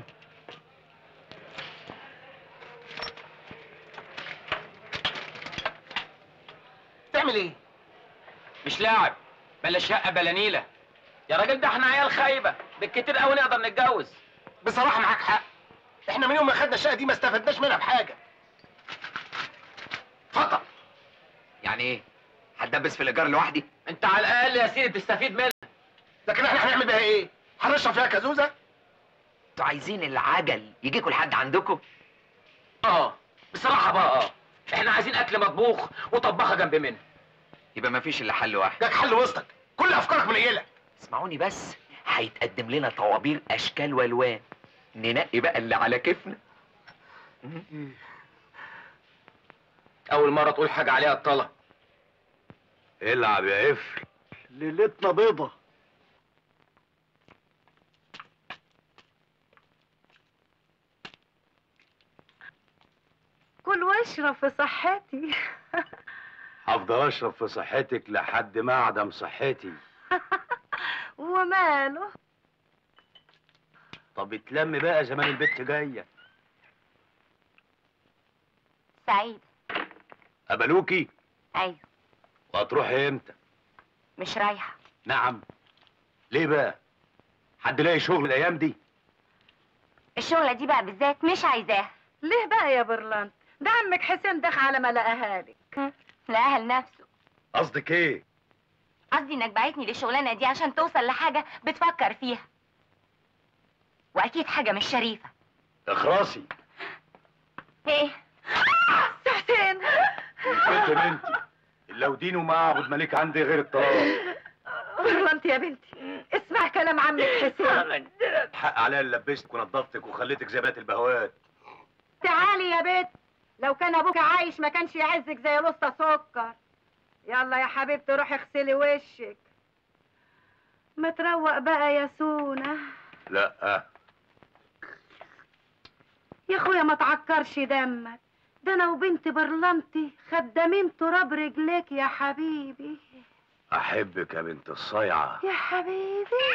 S1: تعمل ايه
S7: مش لاعب بلا شقه بلا نيله يا راجل ده احنا عيال خايبه بالكتير قوي نقدر نتجوز
S1: بصراحه معاك حق احنا من يوم ما خدنا الشقه دي ما استفدناش منها بحاجه
S5: اتفضل يعني ايه هتدبس في الايجار لوحدي
S7: انت على الاقل يا سيدي تستفيد منها
S1: لكن احنا هنعمل بيها ايه هنشرب فيها كازوزه
S10: انتوا عايزين العجل يجيكوا لحد عندكم؟
S7: اه بصراحه بقى اه احنا عايزين اكل مطبوخ وطباخه جنب منها
S5: يبقى مفيش الا حل واحد
S1: جاك حل وسطك كل افكارك منيله
S10: اسمعوني بس هيتقدم لنا طوابير اشكال والوان ننقي بقى اللي على كيفنا
S7: اول مره تقول حاجه عليها الطلب
S3: العب يا قفل
S8: ليلتنا بيضة
S11: كل واشرب في صحتي
S3: هفضل اشرب في صحتك لحد ما اعدم صحتي
S11: وماله
S3: طب اتلم بقى زمان البت جايه
S2: سعيد
S3: قبلوكي
S2: ايوه
S3: وهتروحي امتى
S2: مش رايحه
S3: نعم ليه بقى حد لاقي شغل الايام دي
S2: الشغله دي بقى بالذات مش عايزاها
S11: ليه بقى يا برلان ده عمك حسين دخ على ما لقاها لك
S2: لاهل نفسه
S3: قصدك ايه
S2: قصدي انك بعتني للشغلانه دي عشان توصل لحاجه بتفكر فيها واكيد حاجه مش شريفه
S3: اخرسي
S2: ايه
S11: حسين
S3: البت انت لو دين وما اعبد ملك عندي غير الطلاق
S11: برلانت يا بنتي اسمع كلام عمك حسين
S3: حق عليا اللي لبستك ونضفتك وخليتك زي بنات البهوات
S11: تعالي يا بنت لو كان ابوك عايش ما كانش يعزك زي الاسطى سكر يلا يا حبيبتي روحي اغسلي وشك ما تروق بقى يا سونا
S4: لا
S11: يا اخويا ما تعكرش دمك ده انا وبنت برلمتي خدامين تراب رجليك يا حبيبي
S4: احبك يا بنت الصيعه
S11: يا حبيبي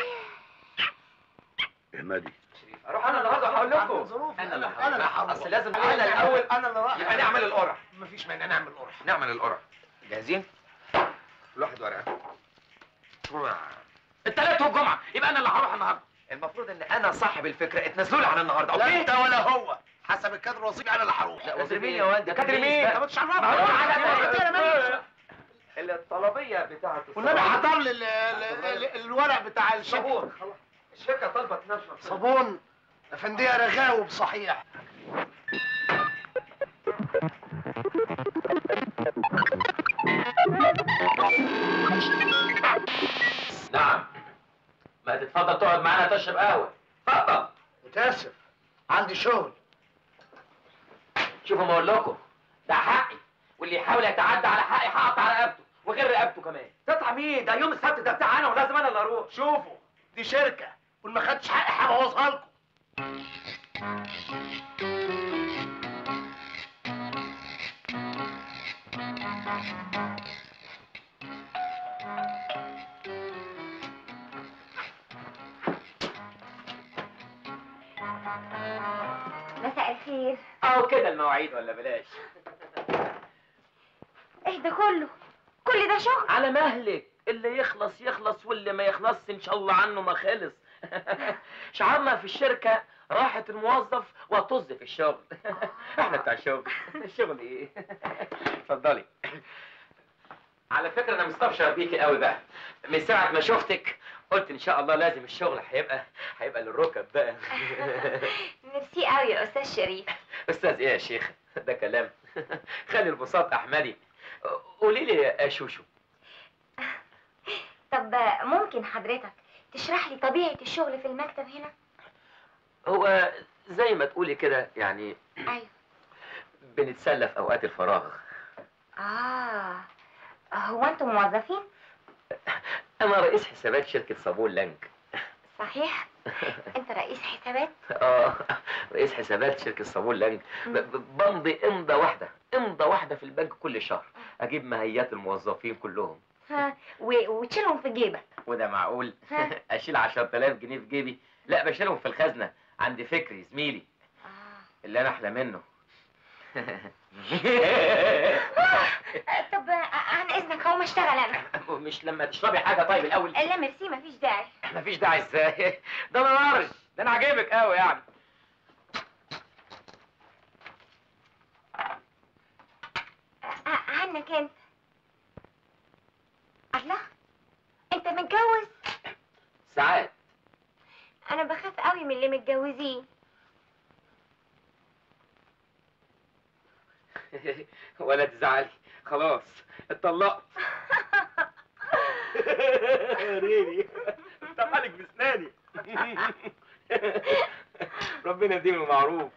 S4: احمدي
S5: اروح انا النهارده هقول لكم انا اللي انا اللي اصل لازم انا الاول
S1: انا اللي رايح
S5: يبقى نعمل القرعه
S1: مفيش مانع نعمل قرعه
S5: نعمل القرعه جاهزين؟ كل واحد ورقه التلات والجمعه يبقى انا اللي هروح النهارده المفروض ان انا صاحب الفكره اتنازلوا لي عن النهارده
S1: لا
S5: اوكي؟
S1: انت ولا هو حسب الكادر الوظيفي انا اللي هروح
S5: لا وزير مين يا واد؟ ده كادر مين؟
S1: انت مش
S5: ما هو
S1: عارف
S5: حاجة الطلبيه بتاعت
S1: والنبي حضر لي ال- ال- ال- الورق بتاع الشركه
S5: صابون خلاص الشركه طالبه تنشر
S9: صابون افنديه رغاوب صحيح
S7: نعم ما تتفضل تقعد معانا تشرب قهوه اتفضل
S9: متاسف عندي شغل
S7: شوفوا ما اقول لكم ده حقي واللي يحاول يتعدى على حقي هقطع رقبته وغير رقبته كمان
S5: تطلع مين؟ ده يوم السبت ده بتاعنا ولازم انا اللي اروح
S1: شوفوا دي شركه وان ما خدتش حقي هبوظها لكم
S2: مساء الخير
S7: اهو كده المواعيد ولا بلاش
S2: ايه ده كله كل ده شغل
S7: على مهلك اللي يخلص يخلص واللي ما يخلصش ان شاء الله عنه ما خلص شعارنا في الشركة راحة الموظف وطز في الشغل احنا بتاع الشغل الشغل ايه اتفضلي على فكرة انا مستبشر بيكي قوي بقى من ساعة ما شفتك قلت ان شاء الله لازم الشغل هيبقى هيبقى للركب بقى
S2: ميرسي قوي يا استاذ شريف
S7: استاذ ايه يا شيخ ده كلام خلي البساط احمدي قولي لي يا شوشو
S2: طب ممكن حضرتك تشرح لي طبيعة الشغل في المكتب هنا
S7: هو زي ما تقولي كده يعني
S2: ايوه
S7: بنتسلى في اوقات الفراغ
S2: اه هو انتم موظفين
S7: انا رئيس حسابات شركه صابون لانك
S2: صحيح انت رئيس حسابات
S7: اه رئيس حسابات شركه صابون لانك ب- ب- بمضي امضه واحده امضه واحده في البنك كل شهر اجيب مهيات الموظفين كلهم
S2: ها و... وتشيلهم في جيبك
S7: وده معقول
S2: ها.
S7: اشيل 10000 جنيه في جيبي لا بشيلهم في الخزنه عند فكري زميلي
S2: آه.
S7: اللي انا احلى منه
S2: طب عن اذنك هقوم اشتغل انا
S7: مش لما تشربي حاجه طيب الاول
S2: لا ميرسي مفيش داعي
S7: مفيش داعي ازاي ده انا نارش ده انا عاجبك قوي يعني
S2: آه، عنك انت الله انت متجوز
S7: ساعات
S2: انا بخاف قوي من اللي متجوزين
S7: ولا تزعلي خلاص اتطلقت ريري انت مالك بسناني ربنا يديم المعروف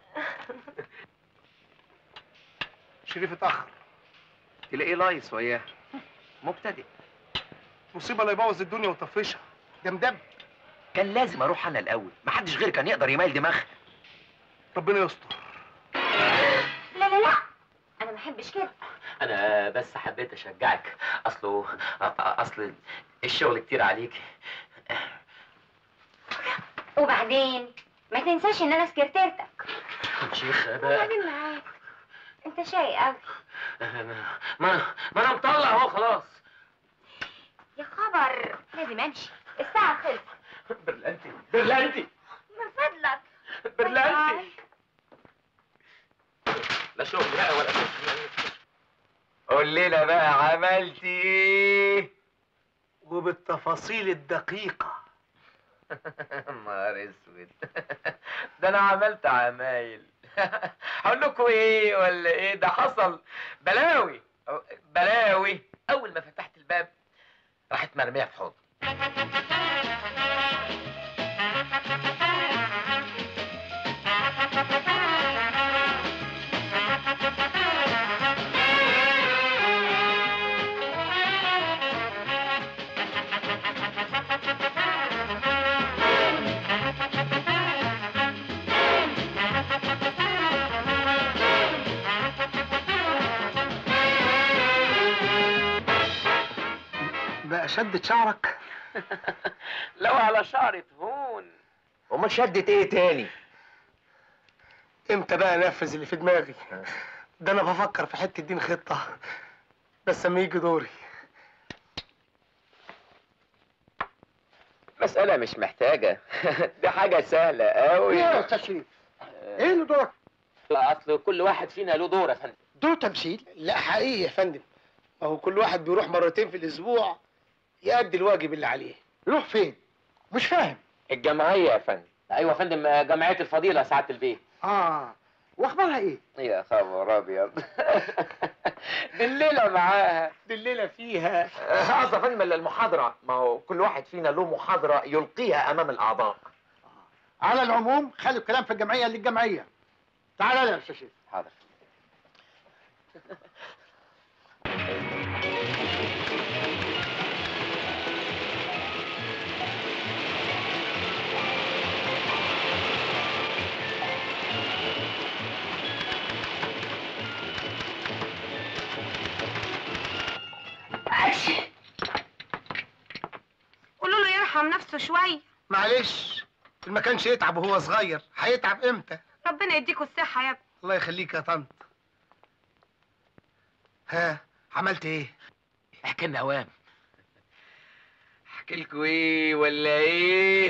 S1: شريف اتاخر
S5: تلاقيه لايص وياه مبتدئ
S1: مصيبه لا يبوظ الدنيا ويطفشها ده مدب
S5: كان لازم اروح انا الاول محدش غير كان يقدر يميل دماغها
S1: ربنا يستر
S2: لا لا لا انا ما احبش كده
S7: انا بس حبيت اشجعك اصله أ- اصل الشغل كتير عليك
S2: وبعدين ما تنساش ان انا سكرتيرتك
S7: شيخ بقى
S2: وبعدين معاك انت شاي قوي
S7: ما أنا- ما انا مطلع اهو خلاص
S2: يا خبر لازم امشي الساعه خلصت
S7: برلانتي برلانتي
S2: من فضلك
S7: برلانتي لا شغل بقى ولا شغل قول لنا بقى عملتي ايه
S1: وبالتفاصيل الدقيقه
S7: نهار اسود ده انا عملت عمايل هقول لكم ايه ولا ايه ده حصل بلاوي بلاوي اول ما فتحت الباب راحت مرميه في حوض
S1: اشدد شعرك
S7: لو على شعرة هون
S10: وما شدت ايه تاني
S1: امتى بقى انفذ اللي في دماغي ده انا بفكر في حته دين خطه بس اما يجي دوري
S10: مسألة مش محتاجة دي حاجة سهلة قوي
S8: ايه يا استاذ شريف ايه اللي دورك
S7: لا اصل كل واحد فينا له دور يا فندم
S8: دور تمثيل
S1: لا حقيقي يا فندم ما هو كل واحد بيروح مرتين في الاسبوع يأدي الواجب اللي عليه
S8: يروح فين مش فاهم
S10: الجمعية يا فندم
S7: ايوه يا فندم جمعية الفضيلة سعادة البيت
S8: اه واخبارها ايه
S10: يا خبر ابيض دي الليلة معاها
S1: دي الليله فيها
S10: قصدي يا فندم المحاضرة ما هو كل واحد فينا له محاضرة يلقيها أمام الأعضاء
S8: على العموم خلي الكلام في الجمعيه للجمعيه تعال يا استاذ شريف
S10: حاضر
S11: قولوا له يرحم نفسه شويه
S1: معلش ما كانش يتعب وهو صغير هيتعب امتى
S11: ربنا يديكوا الصحه يا ابني
S1: الله يخليك يا طنط ها عملت ايه
S10: احكي لنا اوام احكي لكم ايه ولا ايه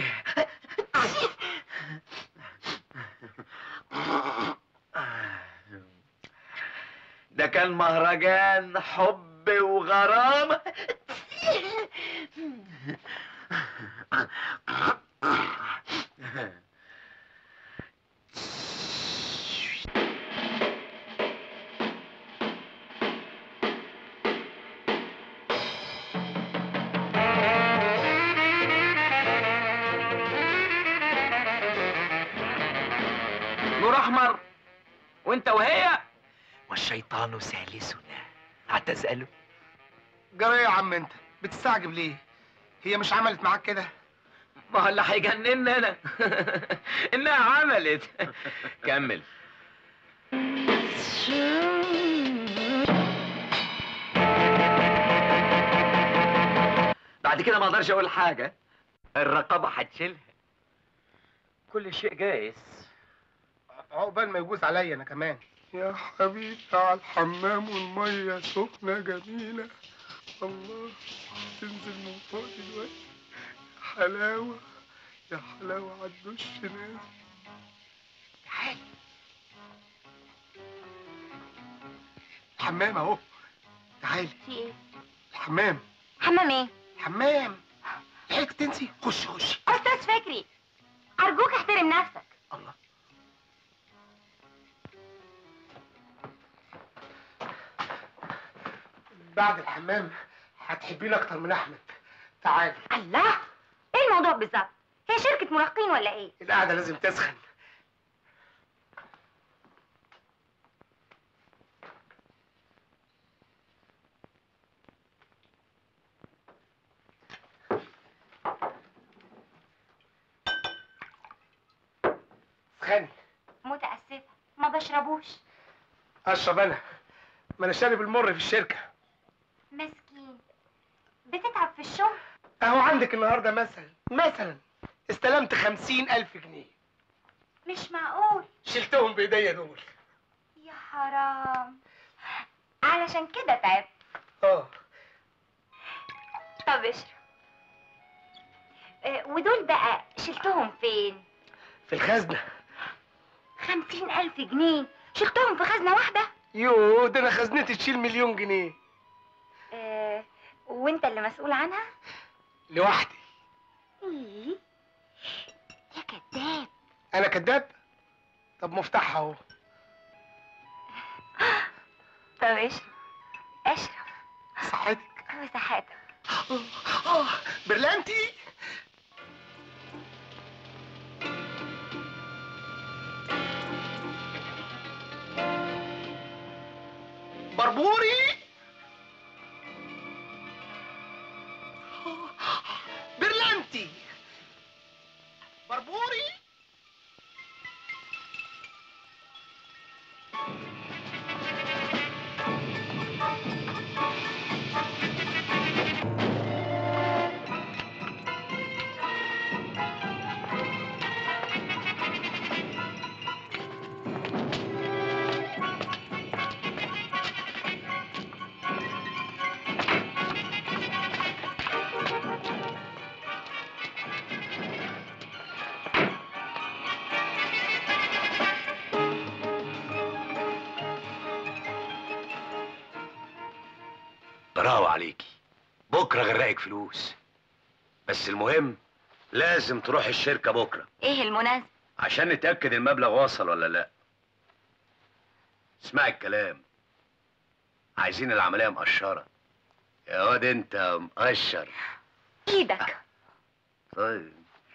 S10: ده كان مهرجان حب وغرام
S7: نور احمر وانت وهي
S10: والشيطان ثالثنا هتسأله
S1: جرى ايه يا عم انت بتستعجب ليه هي مش عملت معاك كده
S10: ما هو اللي هيجنني انا انها عملت كمل بعد كده ما اقدرش اقول حاجه الرقابه هتشيلها كل شيء جايز
S1: عقبال ما يجوز عليا انا كمان يا حبيبي على الحمام والميه سخنه جميله الله تنزل من فوق دلوقتي حلاوه يا حلاوه على الدش نام تعال الحمام اهو تعالي
S2: في ايه
S1: الحمام
S2: حمام ايه
S1: الحمام لحقت تنسي خش خش
S2: استاذ فكري ارجوك احترم نفسك
S1: الله بعد الحمام هتحبيني اكتر من احمد تعالي
S2: الله ايه الموضوع بالظبط هي شركه مراهقين ولا ايه
S1: القعده لازم تسخن سخني
S2: متاسفه ما بشربوش
S1: اشرب انا ما انا شارب المر في الشركه
S2: مسكين بتتعب في الشغل
S1: اهو عندك النهارده مثلا مثلا استلمت خمسين الف جنيه
S2: مش معقول
S1: شلتهم بايديا دول
S2: يا حرام علشان كده تعبت
S1: اه
S2: طب اشرب آه، ودول بقى شلتهم فين
S1: في الخزنه
S2: خمسين ألف جنيه شلتهم في خزنة واحدة
S1: يوه ده انا خزنتي تشيل مليون جنيه
S2: آه، وانت اللي مسؤول عنها
S1: لوحدي
S2: ايه يا كداب
S1: انا كداب طب مفتاحها اهو
S2: طب اشرب اشرب
S1: صحتك
S2: وصحتك
S1: آه، برلانتي بربوري برلانتي بربوري
S4: عليكي بكره غرقك فلوس بس المهم لازم تروح الشركه بكره
S2: ايه المناسبة
S4: عشان نتاكد المبلغ وصل ولا لا اسمعي الكلام عايزين العمليه مقشره يا واد انت مقشر
S2: ايدك
S4: طيب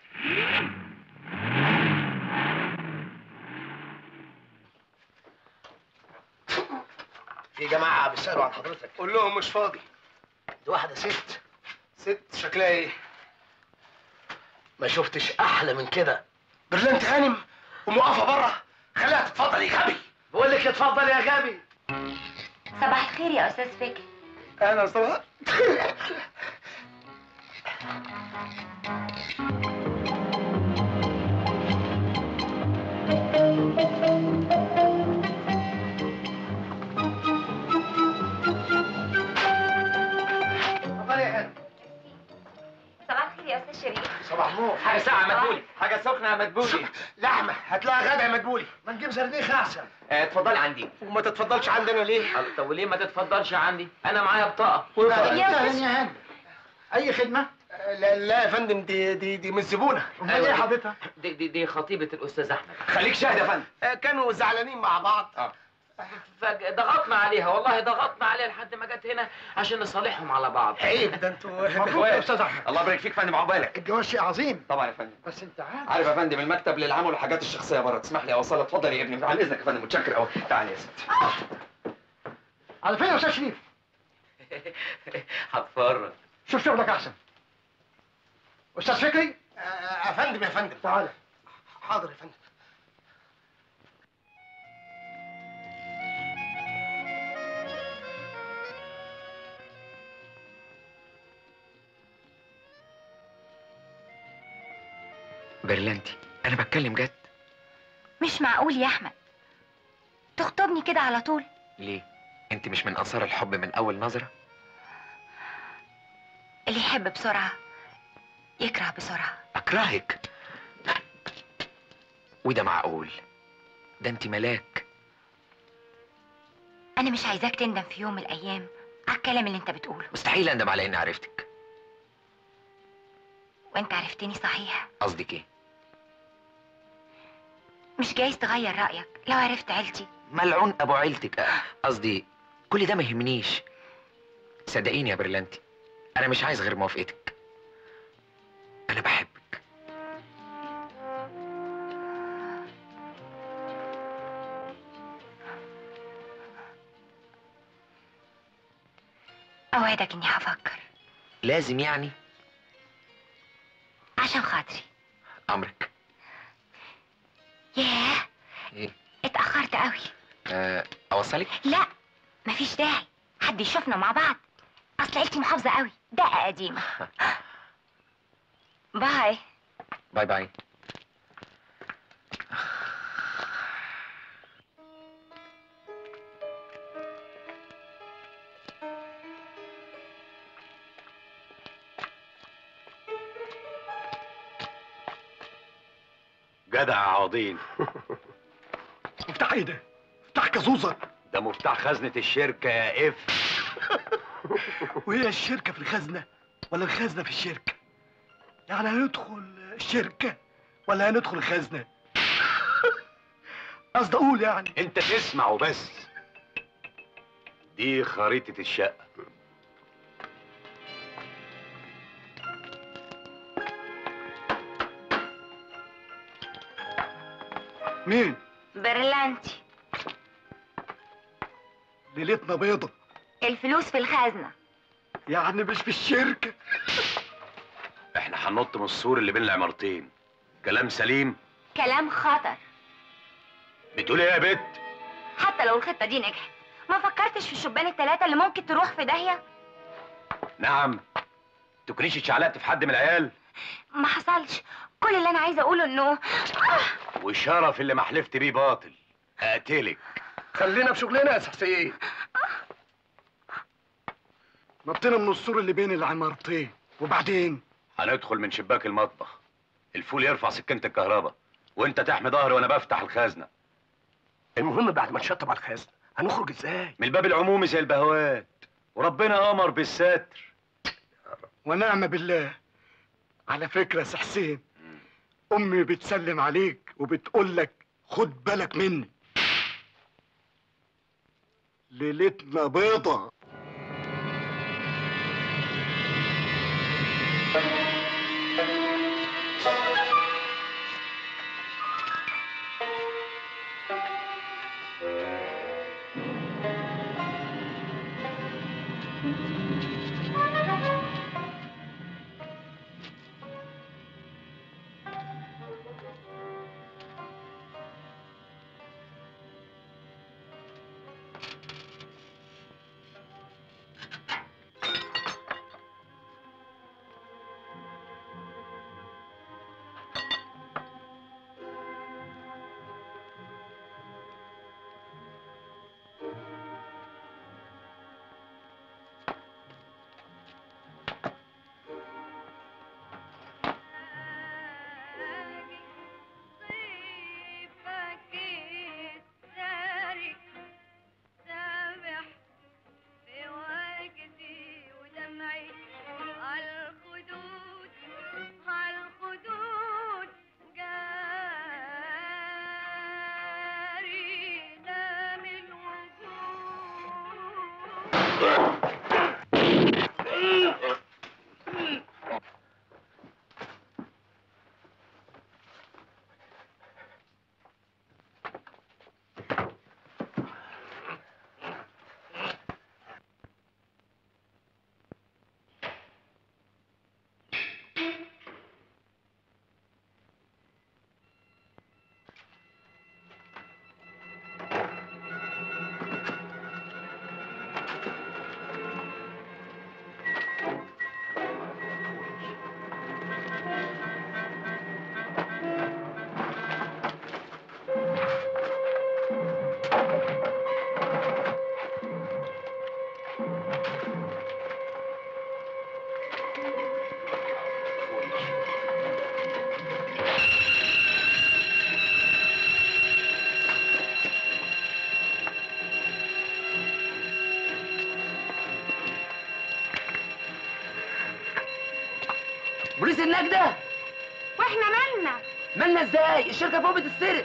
S9: في جماعه بيسالوا عن حضرتك
S1: قول لهم مش فاضي
S9: دي واحده ست
S1: ست شكلها ايه
S9: ما شفتش احلى من كده
S1: برلنت هانم وموقفه بره خليها تتفضل يا غبي
S9: بقول لك اتفضل يا غبي
S2: صباح الخير يا استاذ فكري
S1: انا صباح
S9: اتفضل يا غبي
S2: صباح الخير يا استاذ شريف
S9: صباح نور
S10: حاجه ساعه مدبولي حاجه سخنه يا مدبولي
S1: لحمه هتلاقي غدا يا مدبولي
S9: ما نجيب زرنيخ احسن
S10: آه، اتفضلي عندي
S1: وما تتفضلش عندنا ليه
S10: قال- طب وليه ما تتفضلش عندي انا معايا بطاقه
S8: اهلا يا هاني اي خدمه
S1: لا لا يا فندم دي دي دي مش زبونه
S8: امال
S10: أيوة
S8: ايه
S10: دي.
S8: حضرتك
S10: دي, دي, دي خطيبه الاستاذ احمد
S4: خليك شاهد يا فندم
S1: آه، كانوا زعلانين مع بعض
S10: فضغطنا عليها والله ضغطنا عليها لحد ما جت هنا عشان نصالحهم على بعض
S1: عيب ده انتوا
S8: مبروك يا استاذ احمد
S5: الله يبارك فيك فندم عقبالك
S8: الجواز شيء عظيم
S5: طبعا يا فندم
S8: بس انت عارف
S5: عارف يا فندم المكتب للعمل والحاجات الشخصيه بره تسمح لي اوصلها اتفضل يا ابني على اذنك يا فندم متشكر قوي تعالى يا ستي
S8: على فين يا استاذ شريف
S10: هتفرج
S8: شوف شغلك احسن استاذ فكري
S1: آه، يا فندم يا فندم
S8: تعالى
S1: حاضر يا فندم
S5: برلنتي انا بتكلم جد
S2: مش معقول يا احمد تخطبني كده على طول
S5: ليه انت مش من انصار الحب من اول نظره
S2: اللي يحب بسرعة يكره بسرعة
S5: اكرهك وده معقول ده انت ملاك
S2: انا مش عايزاك تندم في يوم من الايام على الكلام اللي انت بتقوله
S5: مستحيل اندم على اني عرفتك
S2: وانت عرفتني صحيح
S5: قصدك ايه
S2: مش جايز تغير رأيك لو عرفت عيلتي
S5: ملعون ابو عيلتك آه، قصدي كل ده ما يهمنيش صدقيني يا برلنتي انا مش عايز غير موافقتك انا بحبك
S2: اوعدك اني هفكر
S5: لازم يعني
S2: عشان خاطري
S5: امرك
S2: ياه
S5: ايه
S2: اتأخرت قوي
S5: آه، اوصلك
S2: لا مفيش داعي حد يشوفنا مع بعض اصل عيلتي محافظة قوي دقة قديمة باي
S5: باي باي
S4: جدع يا عوضين
S8: مفتاح ايه ده؟ مفتاح كازوزة
S4: ده مفتاح خزنه الشركه يا اف
S8: وهي الشركة في الخزنة ولا الخزنة في الشركة؟ يعني هندخل الشركة ولا هندخل الخزنة؟ قصدي أقول يعني
S4: انت تسمع وبس دي خريطه الشقه
S8: مين؟
S2: برلانتي
S8: ليلتنا بيضة
S2: الفلوس في الخزنة
S8: يعني مش في الشركة
S4: احنا هننط من السور اللي بين العمارتين كلام سليم
S2: كلام خطر
S4: بتقول ايه يا بت
S2: حتى لو الخطة دي نجحت ما فكرتش في الشبان التلاتة اللي ممكن تروح في داهية
S4: نعم تكونيش اتشعلقت في حد من العيال
S2: ما حصلش كل اللي انا عايزة اقوله انه
S4: والشرف اللي ما حلفت بيه باطل اقتلك
S1: خلينا في شغلنا يا سحسيين
S8: نطينا من السور اللي بين العمارتين وبعدين
S4: هندخل من شباك المطبخ الفول يرفع سكينة الكهرباء وانت تحمي ظهري وانا بفتح الخزنة
S1: المهم بعد ما نشطب على الخزنه هنخرج ازاي
S4: من الباب العمومي زي البهوات
S3: وربنا امر بالستر
S8: ونعم بالله على فكرة يا سي حسين أمي بتسلم عليك وبتقول لك خد بالك مني ليلتنا بيضة
S10: بوليس النجدة
S2: واحنا مالنا
S10: مالنا ازاي الشركة فوق بتتسرق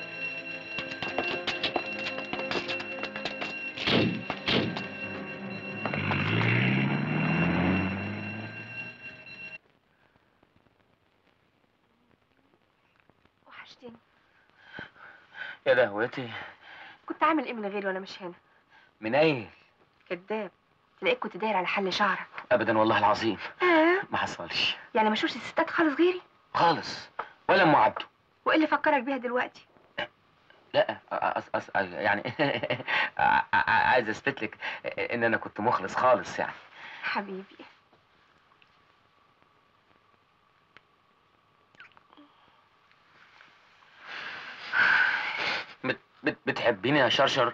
S6: وحشتني
S7: يا دهوتي
S6: كنت عامل ايه من غيري وانا مش هنا
S7: من ايه
S6: كداب تلاقيك كنت داير على حل شعرك
S7: ابدا والله العظيم
S6: آه.
S7: ما حصلش
S6: يعني ما شوفش الستات خالص غيري
S7: خالص ولا ام عبده
S6: وايه اللي فكرك بيها دلوقتي
S7: لا أص أص يعني ع- ع- عايز اثبت لك ان انا كنت مخلص خالص يعني
S6: حبيبي
S7: بت بت بتحبيني يا شرشر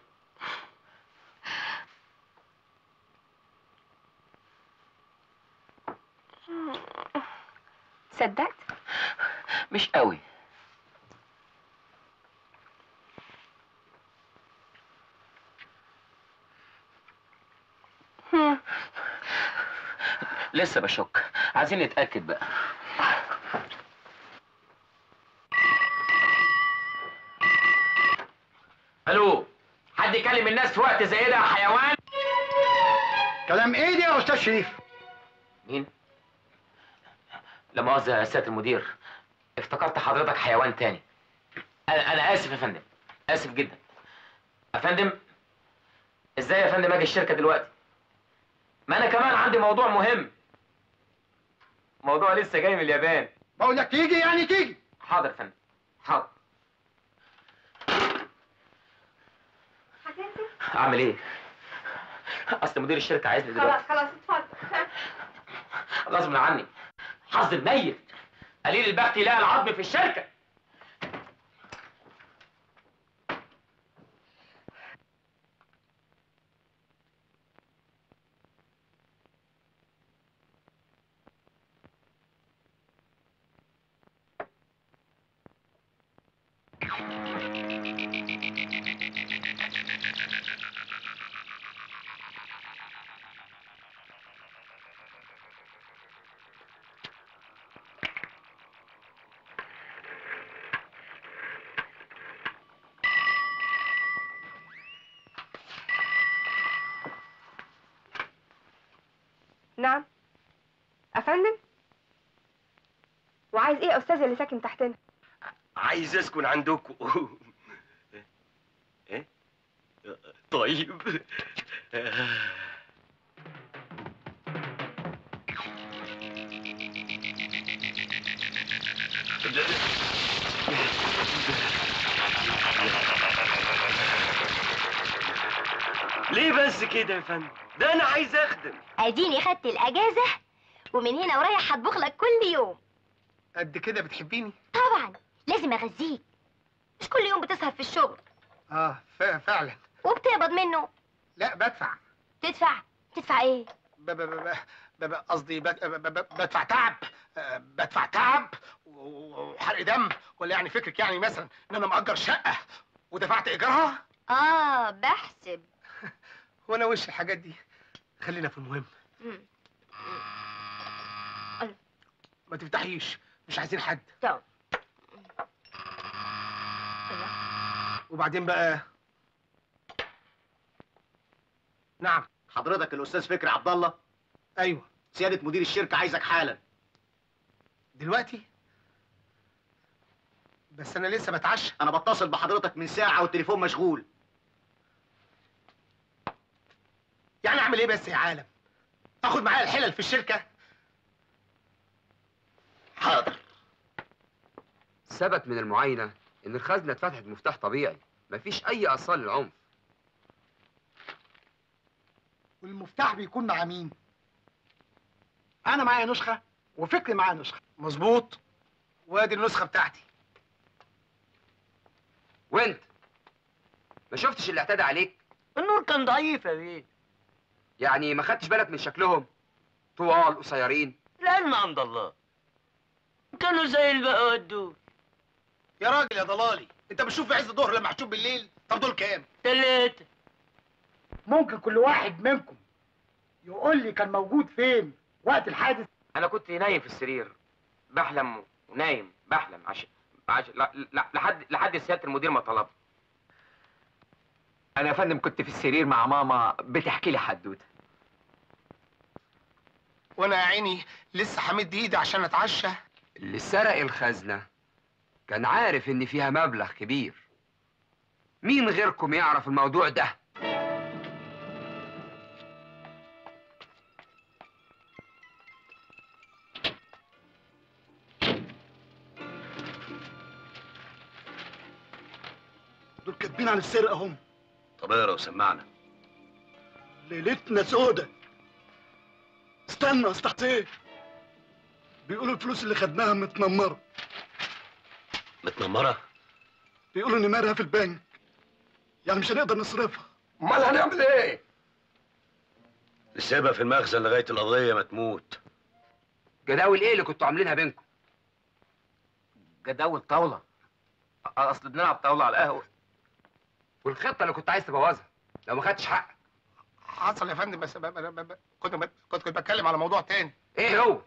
S6: صدقت
S7: مش قوي
S6: هم.
S7: لسه بشك عايزين نتاكد بقى الو حد يكلم الناس في وقت زي ده يا حيوان
S3: كلام ايه دي يا استاذ شريف
S7: مين لا مؤاخذة يا سيادة المدير افتكرت حضرتك حيوان تاني انا انا اسف يا فندم اسف جدا يا فندم ازاي يا فندم اجي الشركة دلوقتي ما انا كمان عندي موضوع مهم موضوع لسه جاي من اليابان
S3: بقول لك تيجي يعني تيجي
S7: حاضر يا فندم حاضر
S6: هتنزل
S7: اعمل ايه اصل مدير الشركة عايزني دلوقتي
S6: خلاص خلاص اتفضل
S7: غصب عني حظ الميت قليل البخت يلاقي العظم في الشركة
S6: نعم افندم وعايز ايه يا استاذ اللي ساكن تحتنا
S4: عايز اسكن عندكم ايه طيب ليه بس كده يا فندم ده انا عايز اخدم
S2: اديني خدت الاجازه ومن هنا ورايح هطبخ لك كل يوم
S1: قد كده بتحبيني
S2: طبعا لازم اغذيك مش كل يوم بتسهر في الشغل
S1: اه ف- فعلا
S2: وبتقبض منه
S1: لا بدفع
S2: تدفع تدفع ايه
S1: ب- ب- ب- ب- ب- قصدي بد- ب- ب- بدفع تعب آه، بدفع تعب و- وحرق دم ولا يعني فكرك يعني مثلا ان انا مأجر شقة ودفعت ايجارها
S2: اه بحسب
S1: وانا وش الحاجات دي خلينا في المهم
S2: مم.
S1: ما تفتحيش مش عايزين حد
S2: طب
S1: وبعدين بقى نعم
S9: حضرتك الاستاذ فكري عبد الله
S1: ايوه
S9: سياده مدير الشركه عايزك حالا
S1: دلوقتي بس انا لسه بتعشى
S9: انا بتصل بحضرتك من ساعه والتليفون مشغول
S1: يعني اعمل ايه بس يا عالم اخد معايا الحلل في الشركه
S9: حاضر
S12: ثبت من المعاينة إن الخزنة اتفتحت بمفتاح طبيعي مفيش أي آثار للعنف
S8: والمفتاح بيكون مع مين انا معايا نسخه وفكري معاه نسخه
S1: مظبوط وادي النسخه بتاعتي
S12: وأنت ما شفتش اللي اعتدى عليك
S7: النور كان ضعيف يا بيه
S12: يعني ما خدتش بالك من شكلهم طوال قصيرين
S7: لأن عند الله كانوا زي البقوات دول
S1: يا راجل يا ضلالي انت بتشوف في عز الظهر لما هتشوف بالليل طب دول كام
S7: تلاتة
S8: ممكن كل واحد منكم يقول لي كان موجود فين وقت الحادث
S10: انا كنت نايم في السرير بحلم ونايم بحلم عشان عشان لا لا لحد لحد سياده المدير ما طلب
S5: انا يا فندم كنت في السرير مع ماما بتحكي لي حدوته
S1: وانا يا عيني لسه همد ايدي عشان اتعشى
S12: اللي سرق الخزنة كان عارف إن فيها مبلغ كبير مين غيركم يعرف الموضوع ده
S8: دول كاتبين عن السرقه هم
S4: طب اقرا وسمعنا
S8: ليلتنا سودة استنى يا استاذ ايه بيقولوا الفلوس اللي خدناها متنمره
S4: متنمره
S8: بيقولوا نمرها في البنك يعني مش هنقدر نصرفها
S4: امال هنعمل ايه نسيبها في المخزن لغايه القضيه ما تموت
S12: جداول إيه اللي كنتوا عاملينها بينكم
S10: جداول طاوله اصل بنلعب طاوله على القهوه
S12: والخطة اللي كنت عايز تبوظها لو ما خدتش حقك
S1: حصل يا فندم بس ب- ب- ب- ب- كنت ب- كنت كنت بتكلم على موضوع تاني
S12: إيه هو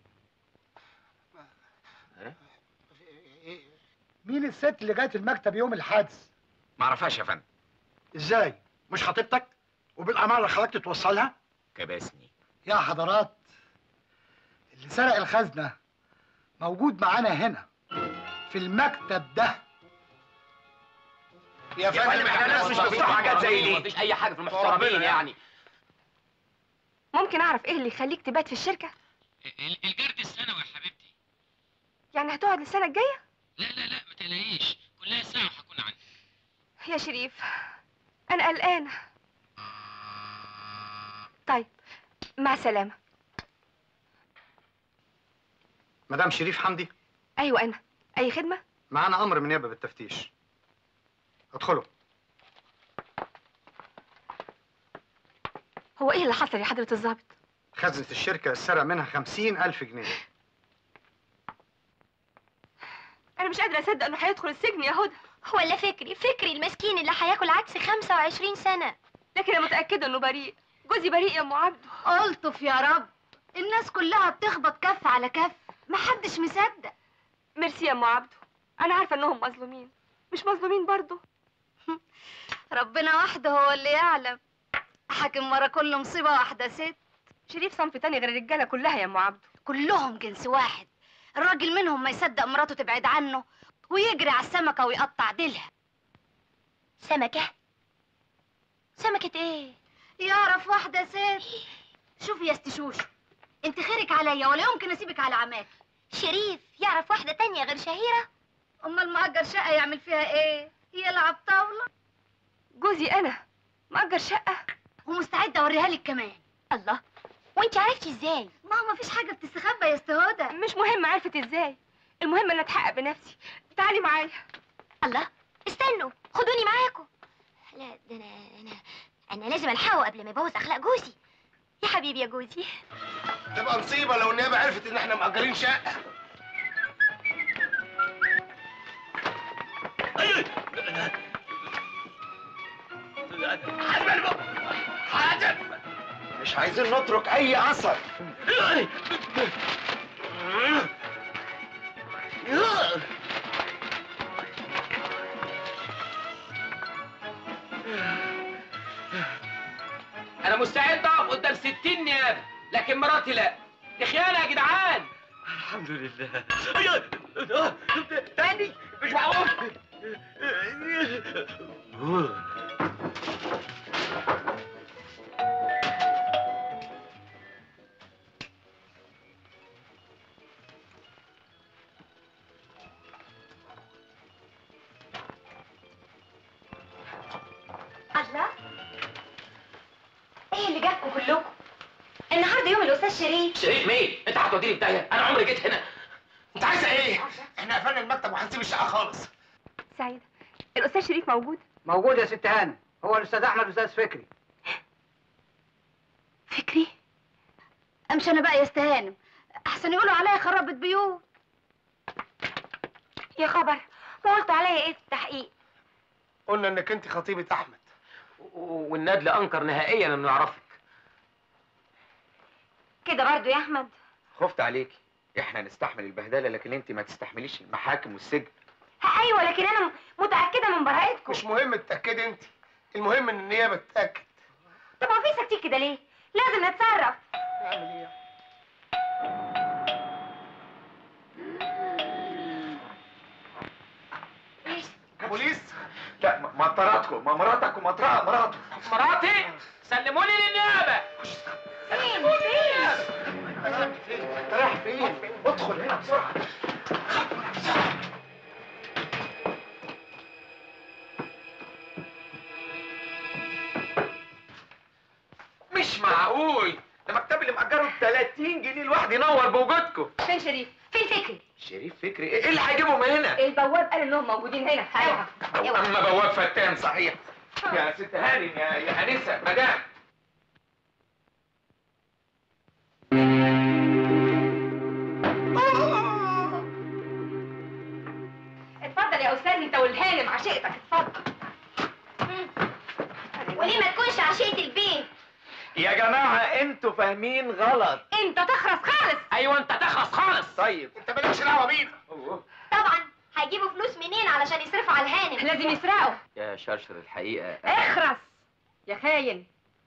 S8: مين الست اللي جت المكتب يوم الحادث
S5: ما اعرفهاش يا فندم
S8: ازاي مش خطيبتك وبالاماره خلاك تتوصلها
S5: كبسني
S8: يا حضرات اللي سرق الخزنه موجود معانا هنا في المكتب ده
S1: يا
S10: فندم احنا ناس مش بنفتح حاجات زي دي مفيش اي حاجه في المحترمين يعني
S6: ممكن اعرف ايه اللي يخليك تبات في الشركه
S13: الجرد السنوي يا حبيبتي
S6: يعني هتقعد السنه الجايه
S13: لا لا لا ما تقلقيش كلها ساعة وهكون عندي
S6: يا شريف انا قلقانه طيب مع السلامه
S14: مدام شريف حمدي
S6: ايوه انا اي خدمه
S14: معانا امر من نيابه بالتفتيش ادخلوا
S6: هو ايه اللي حصل يا حضره الضابط
S14: خزنة الشركة اتسرق منها خمسين ألف جنيه
S6: انا مش قادره اصدق انه هيدخل السجن يا هدى
S2: ولا فكري فكري المسكين اللي هياكل عدس 25 سنة
S6: لكن انا متاكده انه بريء جوزي بريء يا ام عبده
S2: الطف يا رب الناس كلها بتخبط كف على كف محدش مصدق
S6: ميرسي يا ام عبده انا عارفه انهم مظلومين مش مظلومين برضه
S2: ربنا وحده هو اللي يعلم حاكم ورا كل مصيبة واحدة ست
S6: شريف صنف تاني غير الرجاله كلها يا ام عبده
S2: كلهم جنس واحد الراجل منهم ما يصدق مراته تبعد عنه ويجري على السمكة ويقطع ديلها سمكة؟ سمكة ايه؟ يعرف واحدة ست شوفي يا استشوشو انت خيرك عليا ولا يمكن اسيبك على عماك شريف يعرف واحدة تانية غير شهيرة؟ امال مأجر شقة يعمل فيها ايه؟ يلعب طاولة؟
S6: جوزي انا مأجر شقة
S2: ومستعدة اوريها لك كمان الله وانت عرفتي ازاي؟ ما هو مفيش حاجة بتستخبى يا استهدى
S6: مش مهم عرفت ازاي المهم ان اتحقق بنفسي تعالي معايا
S2: الله استنوا خدوني معاكم لا ده انا انا انا لازم الحقه قبل ما يبوظ اخلاق جوزي يا حبيبي يا جوزي
S1: تبقى مصيبه لو النيابه عرفت ان احنا مأجرين شقه
S3: مش عايزين نترك اي اثر
S10: انا مستعد اقف قدام 60 نيابه لكن مراتي لا دي خيانه يا جدعان
S4: الحمد لله تاني مش معقول
S2: الله ايه اللي جابكم كلكم النهارده يوم الاستاذ شريف
S10: شريف مين انت هتوديني في داهيه انا عمري جيت هنا
S1: انت عايزه ايه احنا قفلنا المكتب وهنسيب الشقه خالص
S6: سعيدة الاستاذ شريف موجود
S15: موجود يا ست هانم هو الاستاذ احمد استاذ فكري
S2: فكري امشي انا بقى يا استهانم احسن يقولوا عليا خربت بيوت يا خبر ما قلتوا عليا ايه في التحقيق
S1: قلنا انك انت خطيبه احمد
S10: والندل انكر نهائيا انه يعرفك
S2: كده برضو يا احمد
S5: خفت عليكي احنا نستحمل البهدله لكن انت ما تستحمليش المحاكم والسجن
S2: ايوه لكن انا متاكده من براءتكم
S1: مش مهم تتاكدي انت المهم ان النيابه تتاكد
S2: طب هو في سكتين كده ليه لازم نتصرف
S1: نعمل ايه بوليس
S5: لا م- مطراتكم ما مراتك ومطرها مراته
S10: مراتي سلموني للنيابه
S2: فين فين
S1: انت رايح فين ادخل هنا بسرعه
S5: مش معقول ده مكتب اللي مأجره ب 30 جنيه الواحد ينور بوجودكم
S6: فين شريف فين فكري
S5: شريف فكري ايه اللي هيجيبهم هنا
S6: البواب قال انهم موجودين هنا ايوه
S5: اما بواب فتان صحيح يا ست هانم يا يا انسه مدام
S6: اتفضل يا استاذ انت والهانم عشيقتك اتفضل
S2: وليه ما تكونش عشية البيت
S5: يا جماعه انتوا فاهمين غلط
S6: انت تخرس خالص
S10: ايوه انت تخلص خالص
S5: طيب
S1: انت مالكش دعوه بينا
S2: طبعا هيجيبوا فلوس منين علشان يصرفوا على الهانم
S6: لازم يسرقوا
S5: يا شرشر الحقيقه
S6: اخرس يا خاين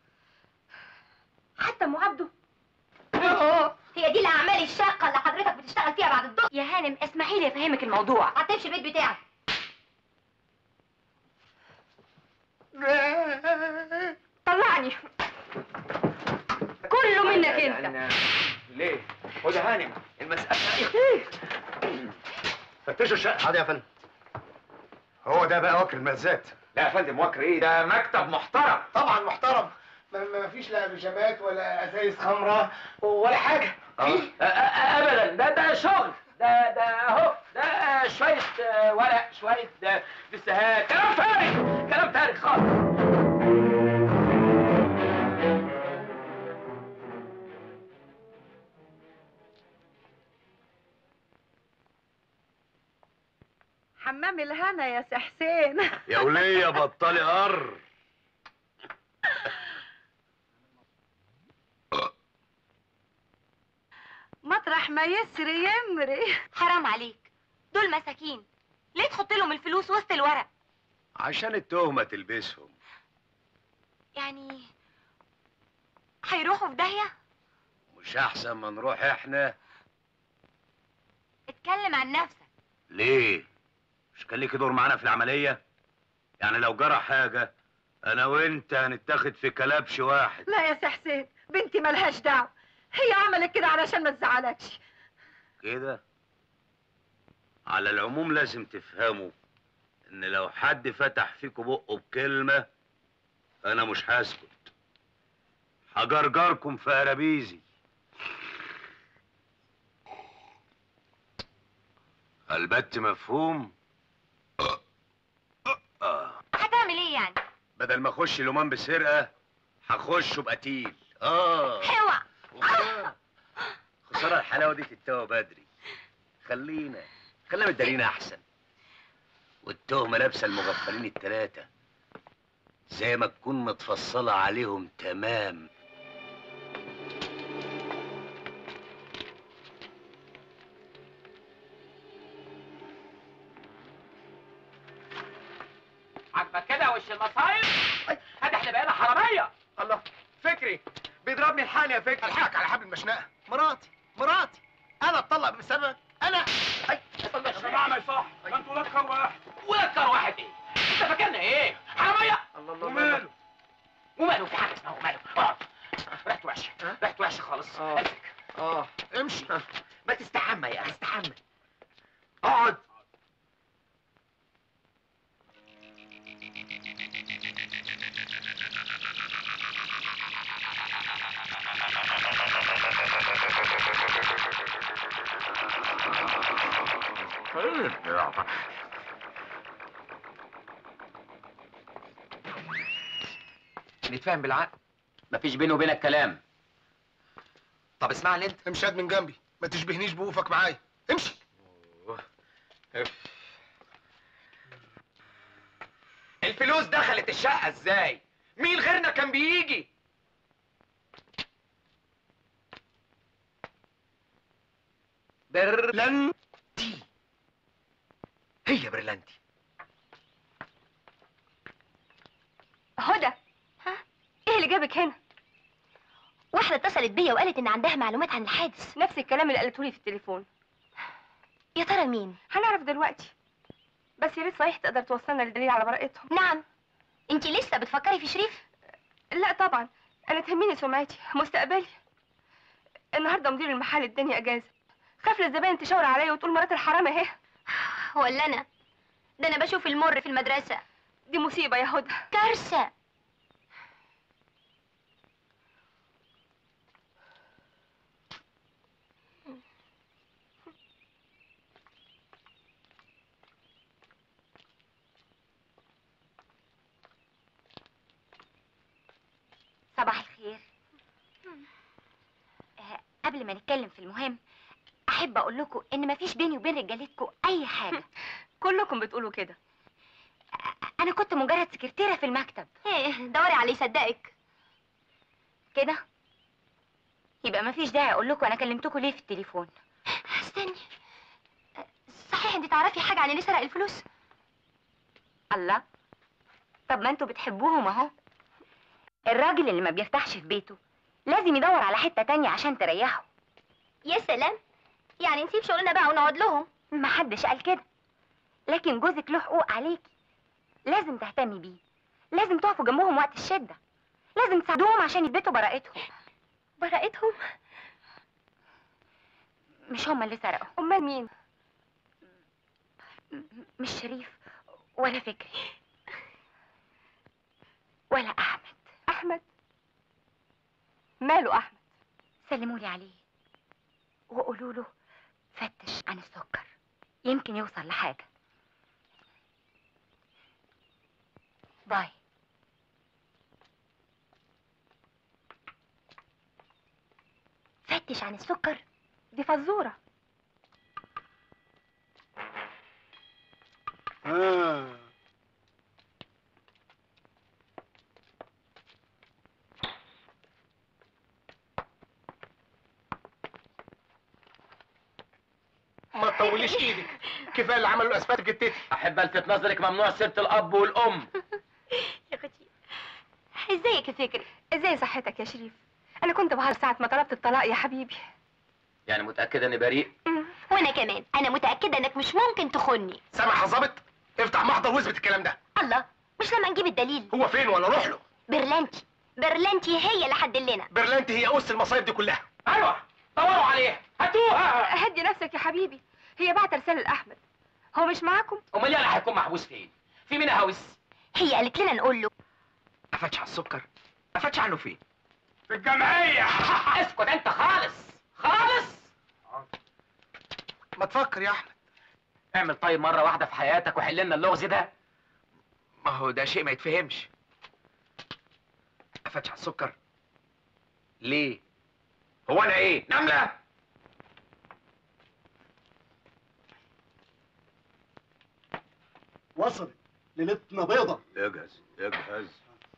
S6: حتى ام عبده
S2: هي دي الاعمال الشاقه اللي حضرتك بتشتغل فيها بعد الظهر يا هانم اسمحي لي افهمك الموضوع هتمشي البيت بتاعك
S6: طلعني كله منك انت
S5: أنا... ليه؟ خد يا هانم المسألة
S3: فتشوا الشقه حاضر يا فندم هو ده بقى وكر المزات
S5: لا يا فندم وكر ايه ده مكتب محترم
S1: طبعا محترم ما ما فيش لا بيجامات ولا ازايز خمره ولا حاجه
S10: أ- أ- ابدا ده ده شغل ده ده اهو ده شويه آه، ورق شويه آه، دسهات كلام فارغ كلام فارغ خالص
S11: حمام الهنا يا سي حسين
S3: يا وليه بطلي قر
S11: مطرح ما يسري يمري
S2: حرام عليك دول مساكين ليه تحط لهم الفلوس وسط الورق
S3: عشان التهمه تلبسهم
S2: يعني هيروحوا في داهيه
S16: مش احسن ما نروح احنا
S2: اتكلم عن نفسك
S16: ليه مش كان ليك دور معانا في العمليه يعني لو جرى حاجه انا وانت هنتاخد في كلبش واحد
S11: لا يا سي حسين بنتي ملهاش دعوه هي عملت كده علشان ما تزعلكش
S16: كده على العموم لازم تفهموا ان لو حد فتح فيكوا بقه بكلمه انا مش هسكت هجرجركم في قرابيزي البت مفهوم آه.
S2: هتعمل ايه يعني
S16: بدل ما اخش لومان بسرقه هخشه بقتيل اه
S2: اوعى
S16: وخسارة. خساره الحلاوه دي تتوه بدري خلينا خلينا متدارينا احسن والتهمه لابسه المغفلين التلاته زي ما تكون متفصله عليهم تمام
S7: عاجبك كده وش المصايب هذا احنا بقينا حراميه
S1: الله فكري بيضربني الحقني يا فكري الحقك على حبل المشنقه مراتي مراتي انا اتطلق بسببك انا اي
S7: يا جماعه ما يصح ده انتوا لكر واحد ولكر واحد ايه انت فاكرنا ايه حراميه
S1: الله الله
S7: وماله وماله في حاجه اسمها وماله اقعد ريحته وحشه ريحته وحشه خالص
S1: اه
S7: امسك
S1: اه امشي
S7: ما تستحمى يا اخي استحمى اقعد
S5: نتفاهم بالعقل
S10: مفيش بيني وبينك كلام
S5: طب اسمعني انت
S1: امشي هات من جنبي ما تشبهنيش بوقوفك معايا امشي
S5: الفلوس دخلت الشقة ازاي؟ مين غيرنا كان بيجي؟ برلنتي هي برلنتي
S6: هدى ها ايه اللي جابك هنا
S2: واحدة اتصلت بيا وقالت ان عندها معلومات عن الحادث
S6: نفس الكلام اللي قالته لي في التليفون
S2: يا ترى مين
S6: هنعرف دلوقتي بس يا ريت صحيح تقدر توصلنا للدليل على براءتهم
S2: نعم انت لسه بتفكري في شريف
S6: لا طبعا انا تهمني سمعتي مستقبلي النهارده مدير المحل اداني اجازه خاف الزباين تشاور عليا وتقول مرات الحرام اهي
S2: ولا انا ده انا بشوف المر في المدرسة
S6: دي مصيبه يا هدى
S2: كارثة صباح الخير آه، قبل ما نتكلم في المهم احب اقول لكم ان مفيش بيني وبين رجالتكم اي حاجه
S6: كلكم بتقولوا كده
S2: انا كنت مجرد سكرتيره في المكتب ايه دوري عليه يصدقك كده يبقى مفيش داعي اقول لكم انا كلمتكم ليه في التليفون استني صحيح انت تعرفي حاجه عن اللي سرق الفلوس الله طب ما انتوا بتحبوهم اهو الراجل اللي ما بيرتاحش في بيته لازم يدور على حته تانية عشان تريحه يا سلام يعني نسيب شغلنا بقى ونقعد لهم ما حدش قال كده لكن جوزك له حقوق عليكي لازم تهتمي بيه لازم تقفوا جنبهم وقت الشده لازم تساعدوهم عشان يثبتوا براءتهم براءتهم مش هما اللي سرقوا
S6: امال مين
S2: م- مش شريف ولا فكري ولا احمد
S6: احمد ماله احمد
S2: سلموا لي عليه وقولوا له فتش عن السكر يمكن يوصل لحاجه باي فتش عن السكر
S6: دي فزوره
S8: آه.
S1: ما تطوليش ايدك كفايه اللي عملوا الاسفلت في جتتي
S10: احب الفت نظرك ممنوع سيره الاب والام
S2: يا اختي ازيك يا فكري
S6: ازاي صحتك يا شريف انا كنت بهار ساعه ما طلبت الطلاق يا حبيبي
S10: يعني متاكد اني بريء
S2: وانا كمان انا متاكده انك مش ممكن تخني
S1: سامع يا ظابط افتح محضر واثبت الكلام ده
S2: الله مش لما نجيب الدليل
S1: هو فين ولا روح له
S2: برلانتي برلانتي هي اللي حدلنا
S1: برلانتي هي اس المصايب دي كلها
S7: ايوه دوروا عليها هاتوها
S6: هدي نفسك يا حبيبي هي بعت رساله لاحمد هو مش معاكم
S7: امال يعني هيكون محبوس فين في مين هاوس
S2: هي قالت لنا نقول له
S5: قفش على السكر قفش عنه فين
S7: في الجمعيه اسكت انت خالص خالص
S1: ما تفكر يا احمد
S7: اعمل طيب مره واحده في حياتك وحل لنا اللغز ده
S5: ما هو ده شيء ما يتفهمش قفش على السكر ليه هو انا ايه نمله
S8: وصلت ليلتنا بيضة
S16: اجهز اجهز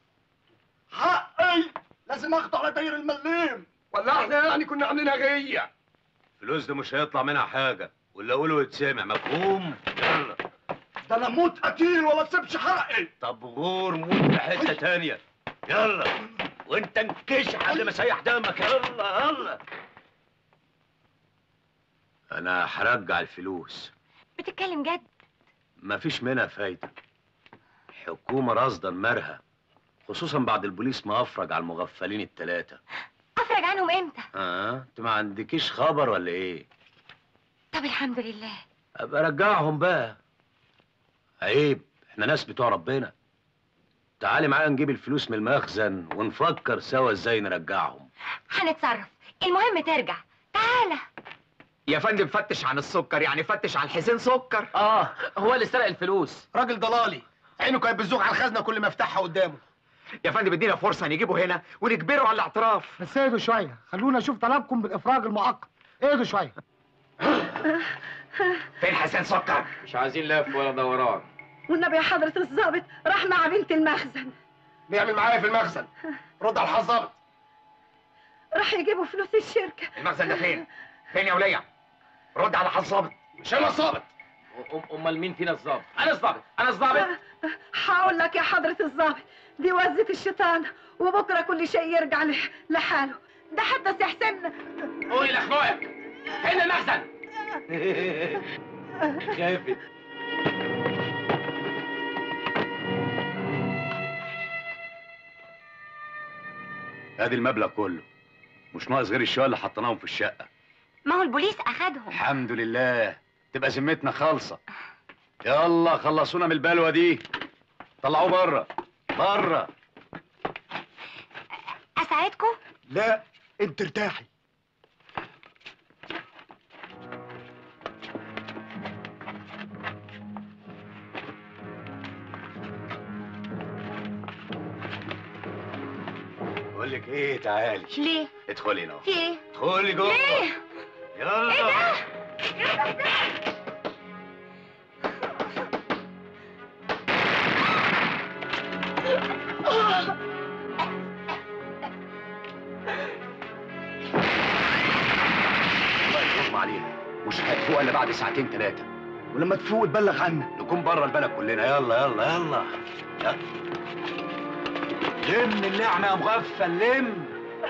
S8: حقي لازم اخده على داير المليم ولا احنا يعني كنا عاملينها غيه
S16: الفلوس دي مش هيطلع منها حاجه واللي اقوله يتسمع مفهوم يلا
S8: ده انا موت قتيل ولا تسيبش حقي
S16: طب غور موت في حته تانية يلا وانت انكش لحد ما سيح دمك يلا يلا انا هرجع الفلوس
S2: بتتكلم جد
S16: مفيش منها فايده الحكومه راصده المرهى خصوصا بعد البوليس ما افرج على المغفلين التلاتة
S2: افرج عنهم امتى
S16: اه انت ما عندكيش خبر ولا ايه
S2: طب الحمد لله
S16: ابقى رجعهم بقى عيب احنا ناس بتوع ربنا تعالي معايا نجيب الفلوس من المخزن ونفكر سوا ازاي نرجعهم
S2: هنتصرف المهم ترجع تعالى
S5: يا فندم فتش عن السكر يعني فتش عن حسين سكر
S7: اه هو اللي سرق الفلوس
S1: راجل ضلالي عينه كانت بتزوغ على الخزنه كل ما يفتحها قدامه
S5: يا فندم ادينا فرصه نجيبه هنا ونجبره على الاعتراف
S15: بس اهدوا شويه خلونا نشوف طلبكم بالافراج المؤقت اهدوا شويه
S5: فين حسين سكر
S10: مش عايزين لف ولا دوران
S11: والنبي يا حضرة الضابط راح مع بنت المخزن
S1: بيعمل معايا في المخزن رد على الحظابط
S11: راح يجيبوا فلوس الشركة
S5: المخزن ده فين فين يا ولية رد على حظابط
S1: مش انا الظابط
S7: امال مين فينا الظابط انا الظابط انا الظابط
S11: هقول لك يا حضرة الضابط دي وزة الشيطان وبكرة كل شيء يرجع ل- لحاله ده حتى سي حسين
S7: قولي لاخويا فين المخزن
S16: خافت ادي المبلغ كله مش ناقص غير الشوية اللي حطيناهم في الشقة
S2: ما هو البوليس اخدهم
S16: الحمد لله تبقى ذمتنا خالصة يلا خلصونا من البلوة دي طلعوه بره بره
S2: اساعدكم
S8: لا انت ارتاحي
S16: بقول لك ايه تعالي
S2: ليه
S16: ادخلي هنا
S2: في ايه
S16: ادخلي جوه
S2: ليه
S16: يلا
S2: ايه ده
S16: الله يغضب عليها مش هتفوق الا بعد ساعتين ثلاثة
S8: ولما تفوق تبلغ عنا
S16: نكون بره البلد كلنا يلا يلا يلا يلا لم اللحمة يا مغفل لم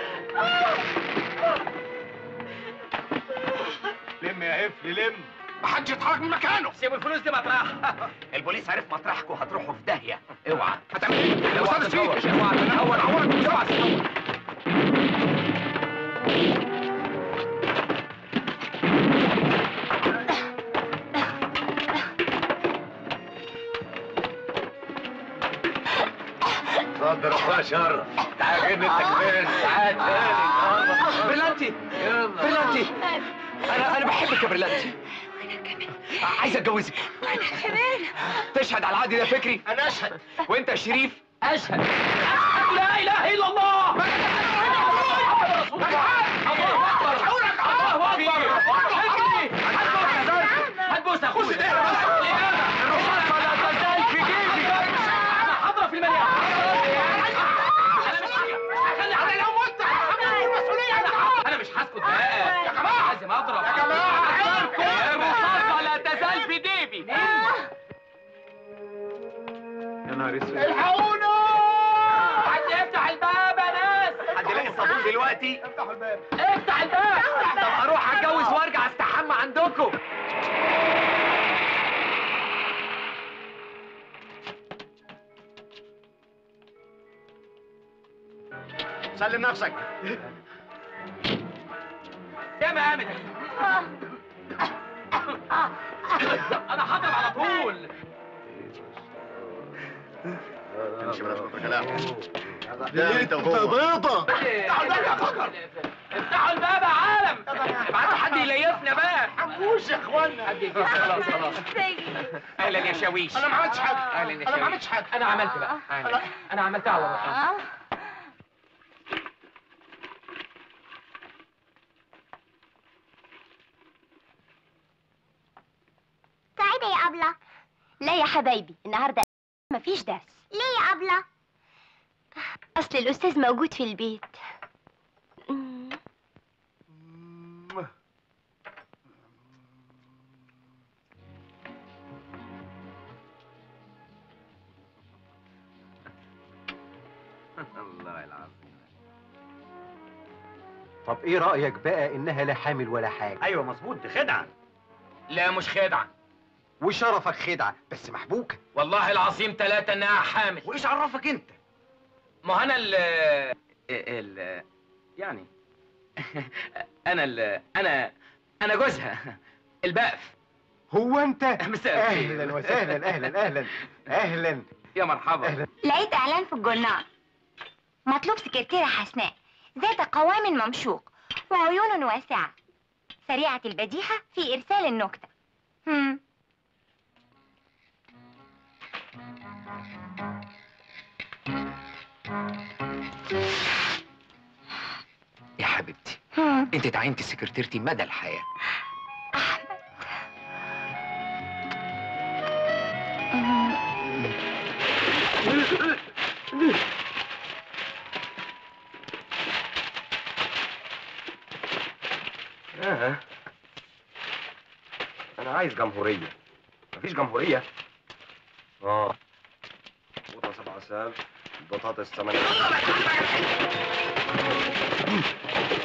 S16: لم يا قفل لم
S1: محدش يتحرك من مكانه
S7: سيبوا الفلوس دي مطرح
S5: البوليس عرف مطرحكم هتروحوا في داهيه اوعى هتعمل ايه
S1: أستاذ
S5: اوعى
S1: سيدي.
S5: تتهور اوعى تتهور اوعى اوعى تتهور
S16: اتفضل يا اخويا شرف تعال جيب انت كمان تعال تاني
S5: برلانتي برلانتي انا انا بحبك يا برلانتي عايز اتجوزك
S2: كمان
S5: تشهد على العقد ده فكري
S1: انا اشهد
S5: وانت يا شريف
S7: اشهد لا اله الا الله هتبوس اخويا حاضره في المليان انا مش خلي علي لو مت هتحمل المسؤوليه انا مش هسكت بقى يا جماعه لازم اضرب يا جماعه الرصاصه لا تزال في جيبي
S5: يا نهار اسود
S1: الحقونا
S7: حد يفتح الباب يا ناس
S5: حد يلاقي الصابون دلوقتي دلوقتي
S8: افتحوا الباب
S7: افتح الباب
S5: طب اروح اتجوز وارجع استحمى عندكم
S8: سلم نفسك
S7: يا مامد انا هضرب على طول
S8: امشي بلاش كتر كلام
S9: يا
S8: انت بيضة
S7: افتحوا الباب يا فكر افتحوا الباب يا عالم ابعتوا حد يليفنا بقى
S9: حموش يا اخوانا
S7: حد يجي خلاص خلاص
S5: اهلا يا شاويش
S1: انا ما عملتش حاجه
S5: اهلا يا
S1: انا ما
S5: شاويش
S1: عملتش حاجه
S7: انا عملت بقى
S5: أهلا.
S7: انا عملتها على روحي
S2: سعيدة يا أبلة لا يا حبايبي النهاردة مفيش درس ليه يا أبلة؟ أصل الأستاذ موجود في البيت مم.
S5: الله العظيم
S17: طب ايه رأيك بقى انها لا حامل ولا حاجة
S4: ايوه مظبوط دي خدعه
S7: لا مش خدعه
S17: وشرفك خدعة بس محبوكة
S7: والله العظيم ثلاثة انها حامل
S17: وايش عرفك انت
S7: ما انا ال
S5: ال يعني انا ال انا انا جوزها البقف
S17: هو انت
S5: مساء الخير.
S17: اهلا وسهلا اهلا اهلا اهلا
S5: يا مرحبا
S2: لقيت إعلان في الجورنال مطلوب سكرتيرة حسناء ذات قوام ممشوق وعيون واسعة سريعة البديهة في إرسال النكتة هم.
S5: يا حبيبتي
S2: هم.
S5: انت تعينتي سكرتيرتي مدى الحياه
S4: آه. انا عايز جمهوريه مفيش جمهوريه اه قوطه سبع ساب بطاطس ثمانية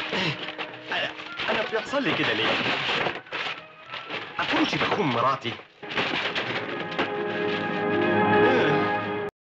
S4: انا انا بيحصل لي كده ليه؟ اكونش بخون مراتي